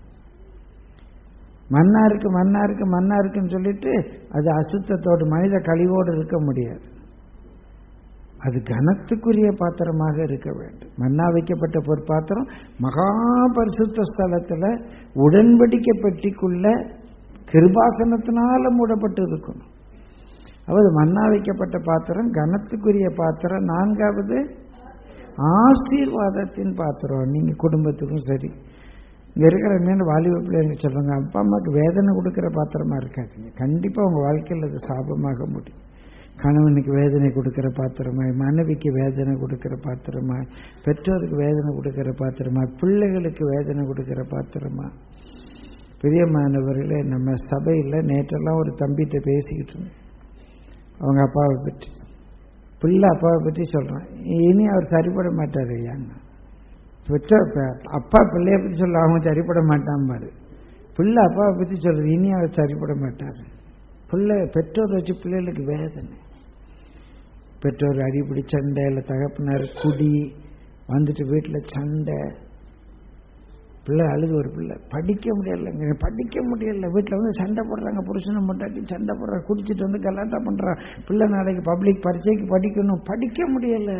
மண்ணா இருக்கு மண்ணா இருக்கு மண்ணா இருக்குன்னு சொல்லிட்டு அது அசுத்தத்தோடு மனித கழிவோடு இருக்க முடியாது அது கனத்துக்குரிய பாத்திரமாக இருக்க வேண்டும் மண்ணா வைக்கப்பட்ட பொற்பாத்திரம் மகா பரிசுத்த ஸ்தலத்தில் உடன்படிக்கை பெட்டிக்குள்ள கிருபாசனத்தினால மூடப்பட்டு இருக்கணும் அதாவது மண்ணா வைக்கப்பட்ட பாத்திரம் கனத்துக்குரிய பாத்திரம் நான்காவது ஆசீர்வாதத்தின் பாத்திரம் நீங்க குடும்பத்துக்கும் சரி இங்க இருக்கிற மீன் வாலிப பிள்ளைங்க சொல்றாங்க அப்பா அம்மாவுக்கு வேதனை கொடுக்கிற பாத்திரமா இருக்காதுங்க கண்டிப்பா உங்க வாழ்க்கையில் அது சாபமாக முடியும் கணவனுக்கு வேதனை கொடுக்கிற பாத்திரமாய் மனைவிக்கு வேதனை கொடுக்கிற பாத்திரமாய் பெற்றோருக்கு வேதனை கொடுக்கிற பாத்திரமாய் பிள்ளைகளுக்கு வேதனை கொடுக்கிற பாத்திரமா பிரியமானவர்களே நம்ம சபையில் நேற்றெல்லாம் ஒரு தம்பிகிட்ட பேசிக்கிட்டு இருந்தேன் அவங்க அப்பாவை பற்றி பிள்ளை அப்பாவை பற்றி சொல்கிறான் இனி அவர் சரிப்பட மாட்டார் ஐயாங்க பெற்ற அப்பா பிள்ளைய பற்றி சொல்ல அவன் சரிப்பட மாட்டான் பாரு பிள்ளை அப்பாவை பற்றி சொல்றது இனி அவர் சரிப்பட மாட்டார் பிள்ளை பெற்றோர் வச்சு பிள்ளைகளுக்கு வேதனை பெற்றோர் அடிப்படி சண்டை இல்லை தகப்பனார் குடி வந்துட்டு வீட்டில் சண்டை பிள்ளை அழுது ஒரு பிள்ளை படிக்க முடியலைங்க படிக்க முடியல வீட்டில் வந்து சண்டை போடுறாங்க புருஷனை முட்டாட்டி சண்டை போடுறாங்க குடிச்சிட்டு வந்து கலாட்டா பண்ணுறான் பிள்ளை நாளைக்கு பப்ளிக் பரீட்சைக்கு படிக்கணும் படிக்க முடியல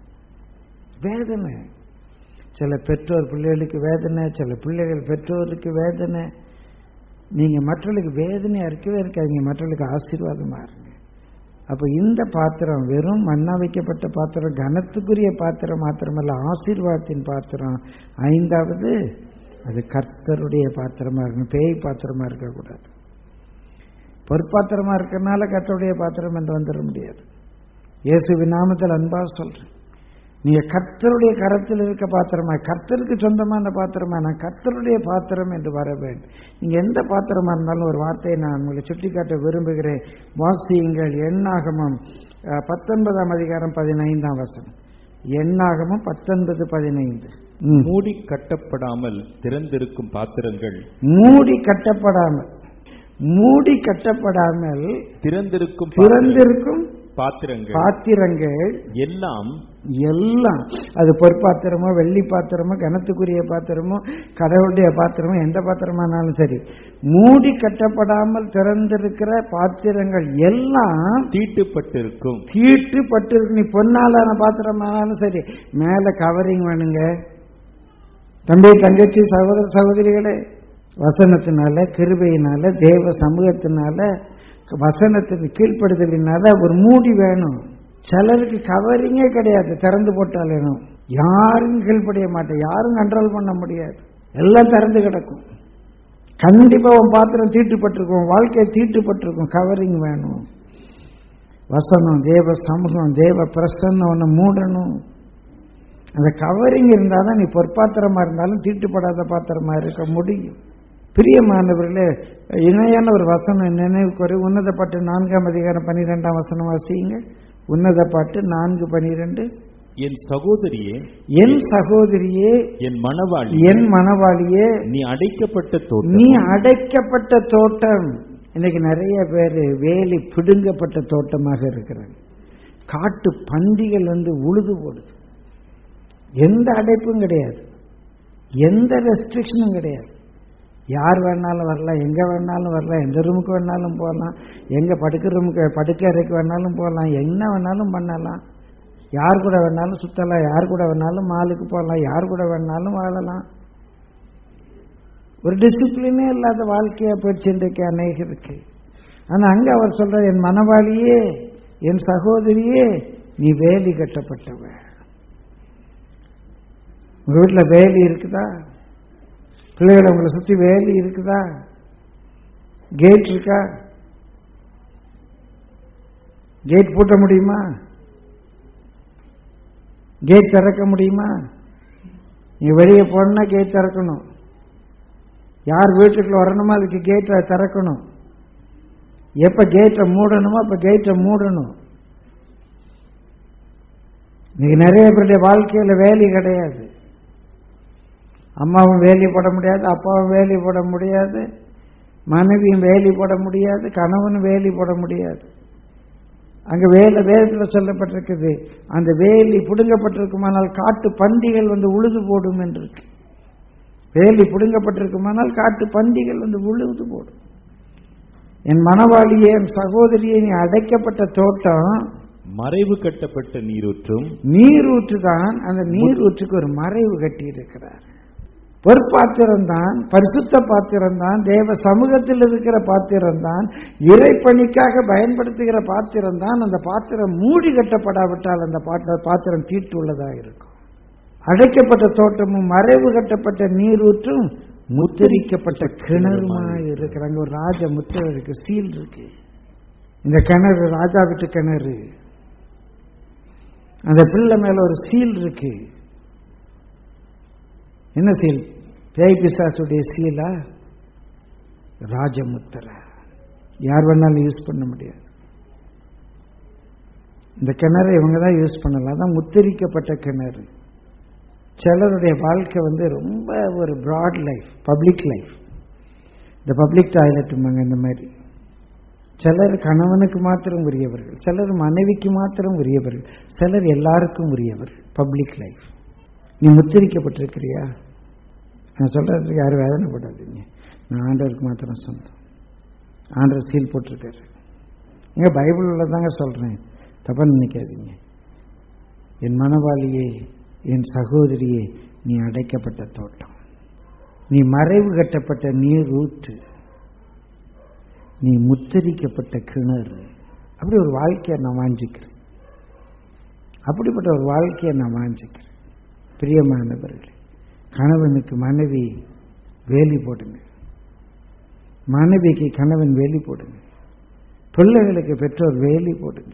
வேதனை சில பெற்றோர் பிள்ளைகளுக்கு வேதனை சில பிள்ளைகள் பெற்றோருக்கு வேதனை நீங்கள் மற்றவர்களுக்கு வேதனையாக இருக்கவே இருக்காதீங்க மற்றவர்களுக்கு ஆசீர்வாதமாக இருங்க அப்போ இந்த பாத்திரம் வெறும் மண்ணா வைக்கப்பட்ட பாத்திரம் கனத்துக்குரிய பாத்திரம் மாத்திரமல்ல ஆசீர்வாதத்தின் பாத்திரம் ஐந்தாவது அது கர்த்தருடைய பாத்திரமா இருக்கணும் பேய் பாத்திரமா இருக்கக்கூடாது பொற்பாத்திரமா இருக்கிறனால கர்த்தருடைய பாத்திரம் என்று வந்துட முடியாது இயேசுவின் நாமத்தில் அன்பா சொல்றேன் நீங்க கர்த்தருடைய கரத்தில் இருக்க பாத்திரமா கர்த்தருக்கு சொந்தமான பாத்திரமா நான் கர்த்தருடைய பாத்திரம் என்று வர வேண்டும் நீங்க எந்த பாத்திரமா இருந்தாலும் ஒரு வார்த்தையை நான் உங்களை சுட்டிக்காட்ட விரும்புகிறேன் வாசியுங்கள் எண்ணாகமம் பத்தொன்பதாம் அதிகாரம் பதினைந்தாம் வசனம் எண்ணாகமம் பத்தொன்பது பதினைந்து மூடி கட்டப்படாமல் திறந்திருக்கும் பாத்திரங்கள் மூடி கட்டப்படாமல் மூடி கட்டப்படாமல் திறந்திருக்கும் திறந்திருக்கும் பாத்திரங்கள் பாத்திரங்கள் எல்லாம் எல்லாம் அது பொற்பாத்திரமோ வெள்ளி பாத்திரமோ கனத்துக்குரிய பாத்திரமோ கடவுளுடைய பாத்திரமோ எந்த பாத்திரமானாலும் சரி மூடி கட்டப்படாமல் திறந்திருக்கிற பாத்திரங்கள் எல்லாம் தீட்டுப்பட்டிருக்கும் தீட்டுப்பட்டிருக்கு நீ பொன்னாலான பாத்திரமானாலும் சரி மேல கவரிங் வேணுங்க தம்பி தங்கச்சி சகோதர சகோதரிகளே வசனத்தினால கிருபையினால தேவ சமூகத்தினால வசனத்துக்கு கீழ்ப்படுதலினால ஒரு மூடி வேணும் சிலருக்கு கவரிங்கே கிடையாது திறந்து போட்டாலும் யாரும் கீழ்ப்படிய மாட்டேன் யாரும் கண்ட்ரோல் பண்ண முடியாது எல்லாம் திறந்து கிடக்கும் கண்டிப்பா உன் பாத்திரம் தீட்டுப்பட்டிருக்கும் வாழ்க்கை தீட்டுப்பட்டிருக்கும் கவரிங் வேணும் வசனம் தேவ சமூகம் தேவ பிரசன்னம் ஒன்று மூடணும் அந்த கவரிங் இருந்தால் தான் நீ பொற்பாத்திரமா இருந்தாலும் தீட்டுப்படாத பாத்திரமா இருக்க முடியும் பிரியமானவர்களே இணையான ஒரு வசனம் நினைவுக்கு ஒரு உன்னதப்பட்ட நான்காம் அதிகாரம் பன்னிரெண்டாம் வசனம் வாசியுங்க உன்னத பாட்டு நான்கு பனிரெண்டு என் சகோதரியே என் சகோதரியே என் மணவாளி என் மணவாளியே நீ அடைக்கப்பட்ட தோட்டம் நீ அடைக்கப்பட்ட தோட்டம் இன்னைக்கு நிறைய பேர் வேலி பிடுங்கப்பட்ட தோட்டமாக இருக்கிறாங்க காட்டு பந்திகள் வந்து உழுது போடுது எந்த அடைப்பும் கிடையாது எந்த ரெஸ்ட்ரிக்ஷனும் கிடையாது யார் வேணாலும் வரலாம் எங்கே வேணாலும் வரலாம் எந்த ரூமுக்கு வேணாலும் போகலாம் எங்கே படுக்க ரூமுக்கு படுக்கை அறைக்கு வேணாலும் போகலாம் என்ன வேணாலும் பண்ணலாம் யார் கூட வேணாலும் சுற்றலாம் யார் கூட வேணாலும் மாலுக்கு போகலாம் யார் கூட வேணாலும் வாழலாம் ஒரு டிசிப்ளினே இல்லாத வாழ்க்கையா போயிடுச்சு இன்றைக்கு அநேகருக்கு ஆனா அங்க அவர் சொல்றார் என் மனவாளியே என் சகோதரியே நீ வேலி கட்டப்பட்டவ உங்க வீட்டுல வேலி இருக்குதா பிள்ளைகளை உங்களை சுத்தி வேலி இருக்குதா கேட் இருக்கா கேட் பூட்ட முடியுமா கேட் திறக்க முடியுமா நீ வெளியே போனா கேட் திறக்கணும் யார் வீட்டுக்குள்ள வரணுமோ அதுக்கு கேட்டை திறக்கணும் எப்ப கேட்டை மூடணுமோ அப்ப கேட்டை மூடணும் இன்னைக்கு நிறைய பேருடைய வாழ்க்கையில வேலி கிடையாது அம்மாவும் வேலி போட முடியாது அப்பாவும் வேலி போட முடியாது மனைவியும் வேலி போட முடியாது கணவனும் வேலி போட முடியாது அங்க வேலை வேதத்தில் சொல்லப்பட்டிருக்குது அந்த வேலி புடுங்கப்பட்டிருக்குமானால் காட்டு பந்திகள் வந்து உழுது போடும் என்று இருக்கு வேலி புடுங்கப்பட்டிருக்குமானால் காட்டு பந்திகள் வந்து உழுது போடும் என் மனவாளியே என் சகோதரியே நீ அடைக்கப்பட்ட தோட்டம் மறைவு கட்டப்பட்ட நீரூற்றும் நீரூற்று தான் அந்த நீரூற்றுக்கு ஒரு மறைவு கட்டி இருக்கிறார் பொற்பாத்திரம் தான் பரிசுத்த பாத்திரம் தான் தேவ சமூகத்தில் இருக்கிற பாத்திரம் தான் இறைப்பணிக்காக பயன்படுத்துகிற பாத்திரம் தான் அந்த பாத்திரம் மூடி கட்டப்படாவிட்டால் அந்த பாத்திர பாத்திரம் தீட்டு உள்ளதாக இருக்கும் அடைக்கப்பட்ட தோட்டமும் மறைவு கட்டப்பட்ட நீரூற்றும் முத்திரிக்கப்பட்ட கிணறுமாய் இருக்கிற அங்க ஒரு ராஜ முத்திரை இருக்கு சீல் இருக்கு இந்த கிணறு ராஜா வீட்டு கிணறு அந்த பிள்ளை மேல ஒரு சீல் இருக்கு என்ன சீல் பேய் பிசாசுடைய சீலா ராஜமுத்திரை யார் வேணாலும் யூஸ் பண்ண முடியாது இந்த கிணறை இவங்க தான் யூஸ் பண்ணலாம் அதான் முத்திரிக்கப்பட்ட கிணறு சிலருடைய வாழ்க்கை வந்து ரொம்ப ஒரு ப்ராட் லைஃப் பப்ளிக் லைஃப் இந்த பப்ளிக் டாய்லெட்டுமாங்க இந்த மாதிரி சிலர் கணவனுக்கு மாத்திரம் உரியவர்கள் சிலர் மனைவிக்கு மாத்திரம் உரியவர்கள் சிலர் எல்லாருக்கும் உரியவர்கள் பப்ளிக் லைஃப் நீ முத்திரிக்கப்பட்டிருக்கிறியா நான் சொல்றதுக்கு யாரும் வேதனைப்படாதீங்க நான் ஆண்டவருக்கு மாத்திரம் சொந்தம் ஆண்டவர் சீல் போட்டிருக்காரு இங்க பைபிள் உள்ளதாங்க சொல்றேன் தப்பா நினைக்காதீங்க என் மனவாளியே என் சகோதரியே நீ அடைக்கப்பட்ட தோட்டம் நீ மறைவு கட்டப்பட்ட நீர் ஊற்று நீ முத்தரிக்கப்பட்ட கிணறு அப்படி ஒரு வாழ்க்கையை நான் வாஞ்சிக்கிறேன் அப்படிப்பட்ட ஒரு வாழ்க்கையை நான் வாஞ்சிக்கிறேன் பிரியமானவர்களே கணவனுக்கு மனைவி வேலி போடுங்க மனைவிக்கு கணவன் வேலி போடுங்க பிள்ளைகளுக்கு பெற்றோர் வேலி போடுங்க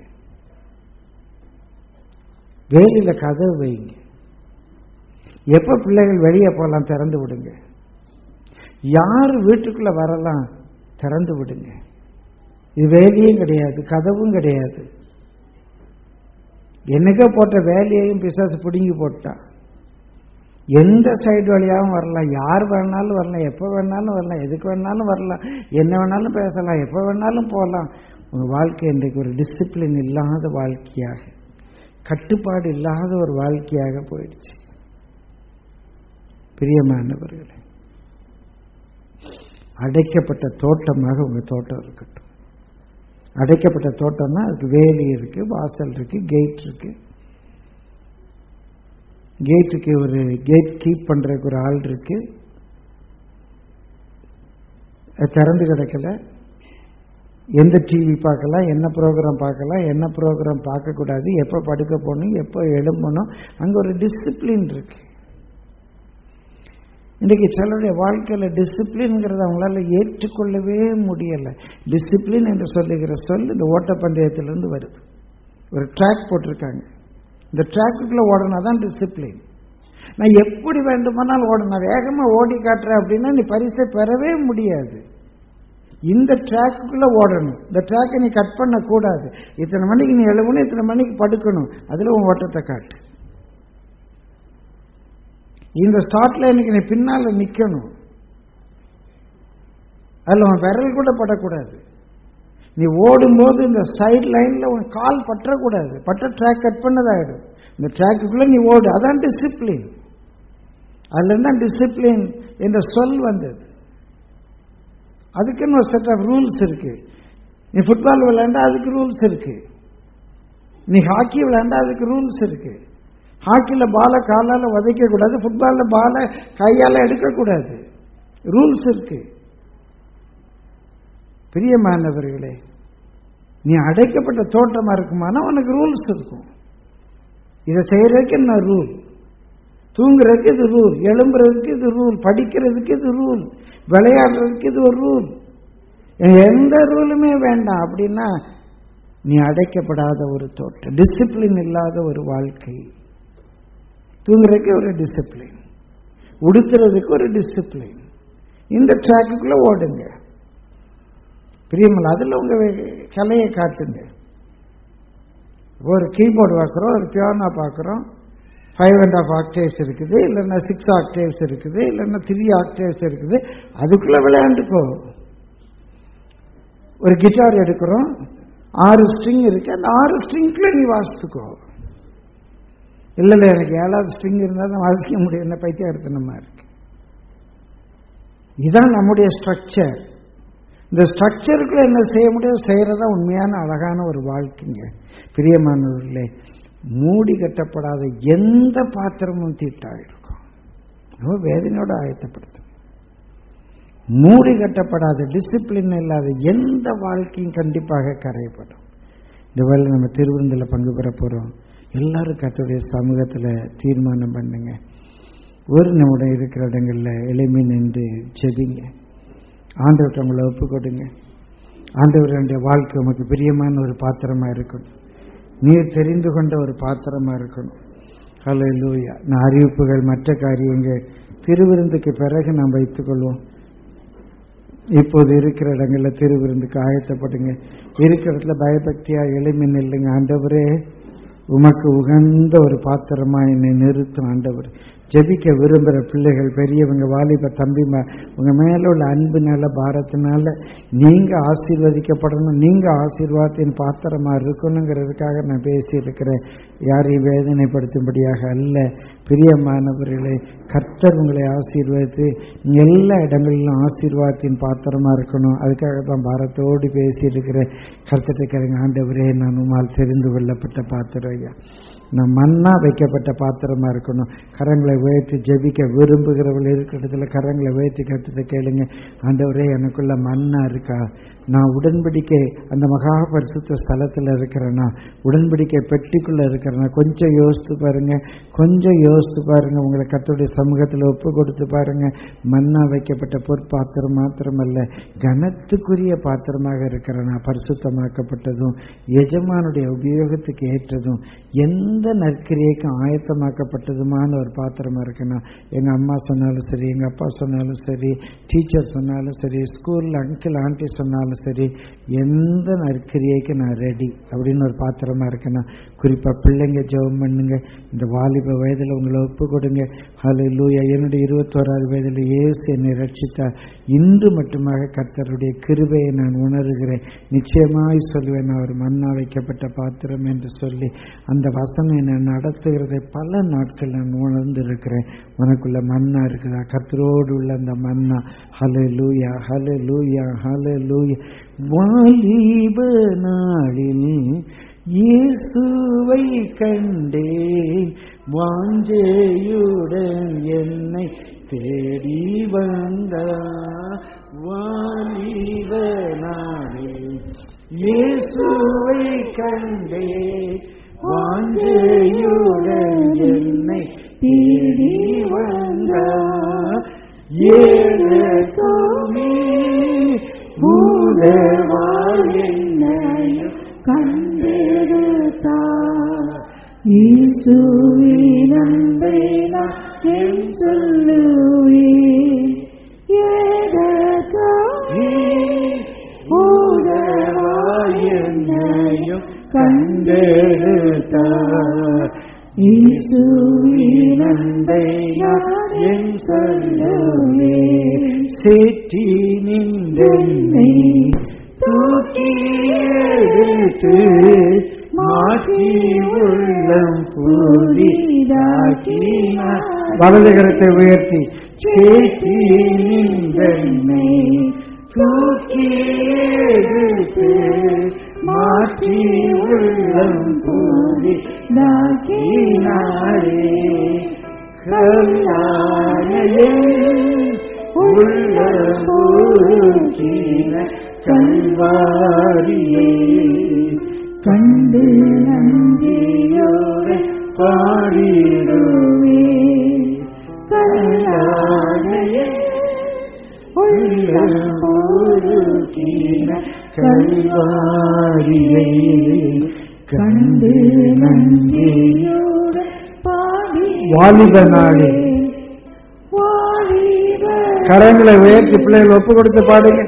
வேலியில கதவு வைங்க எப்ப பிள்ளைகள் வெளியே போகலாம் திறந்து விடுங்க யார் வீட்டுக்குள்ள வரலாம் திறந்து விடுங்க இது வேலையும் கிடையாது கதவும் கிடையாது என்னைக்கோ போட்ட வேலையையும் பிசாசு பிடுங்கி போட்டான் எந்த சைடு வழியாகவும் வரலாம் யார் வேணாலும் வரலாம் எப்போ வேணாலும் வரலாம் எதுக்கு வேணாலும் வரலாம் என்ன வேணாலும் பேசலாம் எப்போ வேணாலும் போகலாம் உங்கள் வாழ்க்கை இன்றைக்கு ஒரு டிசிப்ளின் இல்லாத வாழ்க்கையாக கட்டுப்பாடு இல்லாத ஒரு வாழ்க்கையாக போயிடுச்சு பிரியமானவர்களே அடைக்கப்பட்ட தோட்டமாக உங்க தோட்டம் இருக்கட்டும் அடைக்கப்பட்ட தோட்டம்னா அதுக்கு வேலி இருக்கு வாசல் இருக்கு கேட் இருக்கு கேட்டுக்கு ஒரு கேட் கீப் பண்றதுக்கு ஒரு ஆள் இருக்கு அது திறந்து கிடக்கல எந்த டிவி பார்க்கலாம் என்ன ப்ரோக்ராம் பார்க்கலாம் என்ன ப்ரோக்ராம் பார்க்கக்கூடாது எப்போ படுக்க போகணும் எப்போ எழும்பணும் அங்கே ஒரு டிசிப்ளின் இருக்கு இன்றைக்கு சிலருடைய வாழ்க்கையில் டிசிப்ளின்ங்கிறத அவங்களால ஏற்றுக்கொள்ளவே முடியலை டிசிப்ளின் என்று சொல்லுகிற சொல் இந்த ஓட்டப்பந்தயத்திலிருந்து வருது ஒரு ட்ராக் போட்டிருக்காங்க இந்த ட்ராக்குக்குள்ளே ஓடனா தான் டிசிப்ளின் நான் எப்படி வேண்டுமானாலும் ஓடணும் வேகமாக ஓடி காட்டுறேன் அப்படின்னா நீ பரிசை பெறவே முடியாது இந்த ட்ராக்குக்குள்ள ஓடணும் இந்த ட்ராக்கை நீ கட் பண்ணக்கூடாது இத்தனை மணிக்கு நீ எழுவணும் இத்தனை மணிக்கு படுக்கணும் அதில் உன் ஓட்டத்தை காட்டு இந்த ஸ்டார்ட் லைனுக்கு நீ பின்னால நிக்கணும் அதில் உன் விரல் கூட படக்கூடாது நீ ஓடும்போது இந்த சைடு லைன்ல உன் கால் பற்றக்கூடாது பட்ட ட்ராக் கட் பண்ணதாயிடும் இந்த ட்ராக்குக்குள்ள நீ ஓடு அதான் டிசிப்ளின் அதுல இருந்தா டிசிப்ளின் என்ற சொல் வந்தது அதுக்குன்னு ஒரு செட் ஆஃப் ரூல்ஸ் இருக்கு நீ ஃபுட்பால் விளையாண்டா அதுக்கு ரூல்ஸ் இருக்கு நீ ஹாக்கி விளையாண்டா அதுக்கு ரூல்ஸ் இருக்கு ஹாக்கியில் பாலை காலால் உதைக்கக்கூடாது ஃபுட்பாலில் பாலை கையால் எடுக்கக்கூடாது ரூல்ஸ் இருக்கு பிரியமானவர்களே நீ அடைக்கப்பட்ட தோட்டமா இருக்குமானா உனக்கு ரூல்ஸ் இருக்கும் இதை செய்யறதுக்கு என்ன ரூல் தூங்குறதுக்கு இது ரூல் எழும்புறதுக்கு இது ரூல் படிக்கிறதுக்கு இது ரூல் விளையாடுறதுக்கு இது ஒரு ரூல் எந்த ரூலுமே வேண்டாம் அப்படின்னா நீ அடைக்கப்படாத ஒரு தோட்டம் டிசிப்ளின் இல்லாத ஒரு வாழ்க்கை தூங்குறதுக்கு ஒரு டிசிப்ளின் உடுத்துறதுக்கு ஒரு டிசிப்ளின் இந்த ட்ராக்குக்குள்ள ஓடுங்க பிரியமல் அதில் உங்க கலையை காட்டுங்க ஒரு கீபோர்டு பார்க்குறோம் ஒரு பியானோ பார்க்குறோம் ஃபைவ் அண்ட் ஆஃப் ஆக்டேவ்ஸ் இருக்குது இல்லைன்னா சிக்ஸ் ஆக்டேவ்ஸ் இருக்குது இல்லைன்னா த்ரீ ஆக்டேவ்ஸ் இருக்குது அதுக்குள்ள விளையாண்டுக்கோ ஒரு கிட்டார் எடுக்கிறோம் ஆறு ஸ்ட்ரிங் இருக்கு அந்த ஆறு ஸ்ட்ரிங்க்குள்ள நீ வாசித்துக்கோ இல்லை இல்லை எனக்கு ஏழாவது ஸ்ட்ரிங் இருந்தால் தான் வாசிக்க முடியும் என்ன பைத்தியம் எடுத்தனமா இருக்கு இதுதான் நம்முடைய ஸ்ட்ரக்சர் இந்த ஸ்ட்ரக்சருக்குள்ள என்ன செய்ய முடியும் செய்யறதா உண்மையான அழகான ஒரு வாழ்க்கைங்க பிரியமானவர்களே மூடி கட்டப்படாத எந்த பாத்திரமும் தீட்டாயிருக்கும் ரொம்ப வேதனையோட ஆயத்தப்படுத்து மூடி கட்டப்படாத டிசிப்ளின் இல்லாத எந்த வாழ்க்கையும் கண்டிப்பாக கரையப்படும் இந்த வேலை நம்ம திருவிருந்தில் பங்கு பெற போகிறோம் எல்லாரும் கத்துடைய சமூகத்தில் தீர்மானம் பண்ணுங்க ஒரு நம்முடைய இருக்கிற இடங்களில் எளிமை நின்று செபிங்க ஆண்டவர்கிட்ட உங்களை ஒப்பு கொடுங்க ஆண்டவருடைய வாழ்க்கை உமக்கு பிரியமான ஒரு பாத்திரமா இருக்கணும் நீர் தெரிந்து கொண்ட ஒரு பாத்திரமா இருக்கணும் ஹலோ லூயா நான் அறிவிப்புகள் மற்ற காரியங்கள் திருவிருந்துக்கு பிறகு நாம் வைத்துக்கொள்வோம் இப்போது இருக்கிற இடங்களில் திருவிருந்துக்கு ஆயத்தப்படுங்க இருக்கிற இடத்துல பயபக்தியா எளிமை நில்லுங்க ஆண்டவரே உமக்கு உகந்த ஒரு பாத்திரமா என்னை நிறுத்தும் ஆண்டவர் ஜெபிக்க விரும்புகிற பிள்ளைகள் பெரியவங்க வாலிப தம்பிமா உங்க மேல உள்ள அன்புனால பாரத்தினால நீங்க ஆசீர்வதிக்கப்படணும் நீங்க ஆசீர்வாதத்தின் பாத்திரமா இருக்கணுங்கிறதுக்காக நான் பேசியிருக்கிறேன் யாரையும் வேதனைப்படுத்தும்படியாக அல்ல பிரியமானவர்களே கர்த்தர் உங்களை ஆசீர்வதித்து எல்லா இடங்களிலும் ஆசீர்வாதத்தின் பாத்திரமா இருக்கணும் அதுக்காக தான் பாரத்தோடு பேசியிருக்கிறேன் கர்த்தத்தை கிழங்கு ஆண்டவரே நான் உமால் தெரிந்து கொள்ளப்பட்ட பாத்திரம் ஐயா நான் மண்ணா வைக்கப்பட்ட பாத்திரமா இருக்கணும் கரங்களை உயர்த்தி ஜெபிக்க விரும்புகிறவர்கள் இருக்கிற இடத்துல கரங்களை உயர்த்தி கத்துட்டு கேளுங்க ஆண்டவரே எனக்குள்ள மண்ணா இருக்கா நான் உடன்படிக்கை அந்த மகா பரிசுத்த ஸ்தலத்தில் இருக்கிறேன்னா உடன்படிக்கை பெட்டிக்குள்ள இருக்கிறேன்னா கொஞ்சம் யோசித்து பாருங்க கொஞ்சம் யோசித்து பாருங்க உங்களை கத்தோடைய சமூகத்தில் ஒப்பு கொடுத்து பாருங்க மண்ணா வைக்கப்பட்ட பொற்பாத்திரம் மாத்திரமல்ல கனத்துக்குரிய பாத்திரமாக இருக்கிறேனா பரிசுத்தமாக்கப்பட்டதும் எஜமானுடைய உபயோகத்துக்கு ஏற்றதும் எந்த நற்கிரியைக்கும் ஆயத்தமாக்கப்பட்டதுமான ஒரு பாத்திரமா இருக்குன்னா எங்க அம்மா சொன்னாலும் சரி எங்க அப்பா சொன்னாலும் சரி டீச்சர் சொன்னாலும் சரி ஸ்கூல்ல அங்கிள் ஆண்டி சொன்னாலும் சரி எந்த நற்கிரியைக்கு நான் ரெடி அப்படின்னு ஒரு பாத்திரமா இருக்கேன்னா குறிப்பா பிள்ளைங்க ஜெபம் பண்ணுங்க இந்த வாலிப வயதுல உங்களை ஒப்பு கொடுங்க ஹலோ லூயா என்னுடைய இருபத்தோராது வயதில் இயேசு என்னை ரட்சித்தார் இன்று மட்டுமாக கர்த்தருடைய கிருபையை நான் உணர்கிறேன் நிச்சயமாய் சொல்லுவேன் நான் ஒரு மண்ணா வைக்கப்பட்ட பாத்திரம் என்று சொல்லி அந்த வசனம் என்னை நடத்துகிறதை பல நாட்கள் நான் உணர்ந்திருக்கிறேன் உனக்குள்ள மண்ணா இருக்குதா கர்த்தரோடு உள்ள அந்த மண்ணா ஹலோ லூயா ஹலோ லூயா ஹலோ லூயா வாலிப நாளில் இயேசுவை கண்டேன் வாஞ்சையுடன் என்னை தேடி வந்தார் வாலிப நாளில் இயேசுவை கண்டேன் வாஞ்சையுடன் என்னை தேடி வந்தார் ஏழமே பூதவாள் என்னையும் கண்டெடுத்தார் இயேசுவின் அன்பை நான் என் சொல்லுவேன் எதற்காக தேற்றி நின்றென்னை தூக்கி எடுத்து மாற்றி உள்ளம் புதிதாக்கினார் வலது கரத்தை உயர்த்தி சேற்றி நின்றென்னை தூக்கி எடுத்து மாற்றி உள்ளம் புதிதாக்கினாரே கல்லானையே உள்ள பூக்கின கல்வாரியே கண்டு நன்றியோடு பாடிடுவே கல்லானையே உள்ள பூக்கின கல்வாரியை கண்டு நன்றியோடு வாலிப நாளே கரங்களை உயர்த்தி பிள்ளைகள் ஒப்பு கொடுத்து பாடுங்க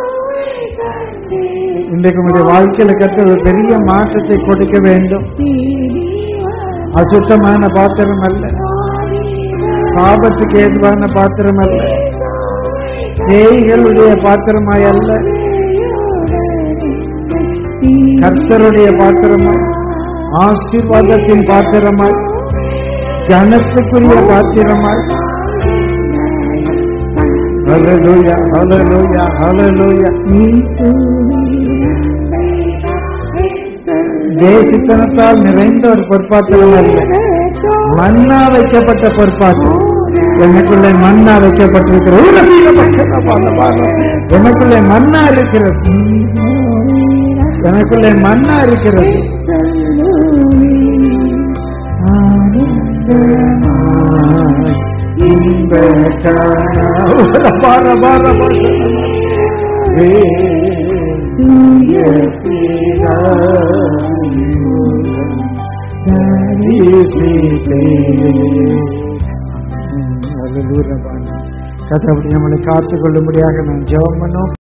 இன்றைக்கு உங்களுடைய வாழ்க்கையில கற்ற ஒரு பெரிய மாற்றத்தை கொடுக்க வேண்டும் அசுத்தமான பாத்திரம் அல்ல சாபத்துக்கு ஏதுவான பாத்திரம் அல்ல பேய்களுடைய பாத்திரமாய் அல்ல கர்த்தருடைய பாத்திரமாய் ஆசீர்வாதத்தின் பாத்திரமாய் கனத்துக்குரிய பாத்திரமாய் ஹalleluya ஹalleluya ஹalleluya தேசித்தனத்தால் நிறைந்த ஒரு பொற்பாத்திரம் அல்ல மண்ணா வைக்கப்பட்ட பொற்பாத்திரம் எனக்குள்ளே மண்ணா வைக்கப்பட்டிருக்கிற எனக்குள்ளே மண்ணா இருக்கிறது எனக்குள்ளே மண்ணா இருக்கிறது இன்ப பார பார கத்தபடி நம்மளை காத்துக் கொள்ளும்படியாக நான் ஜெபம் பண்ணும்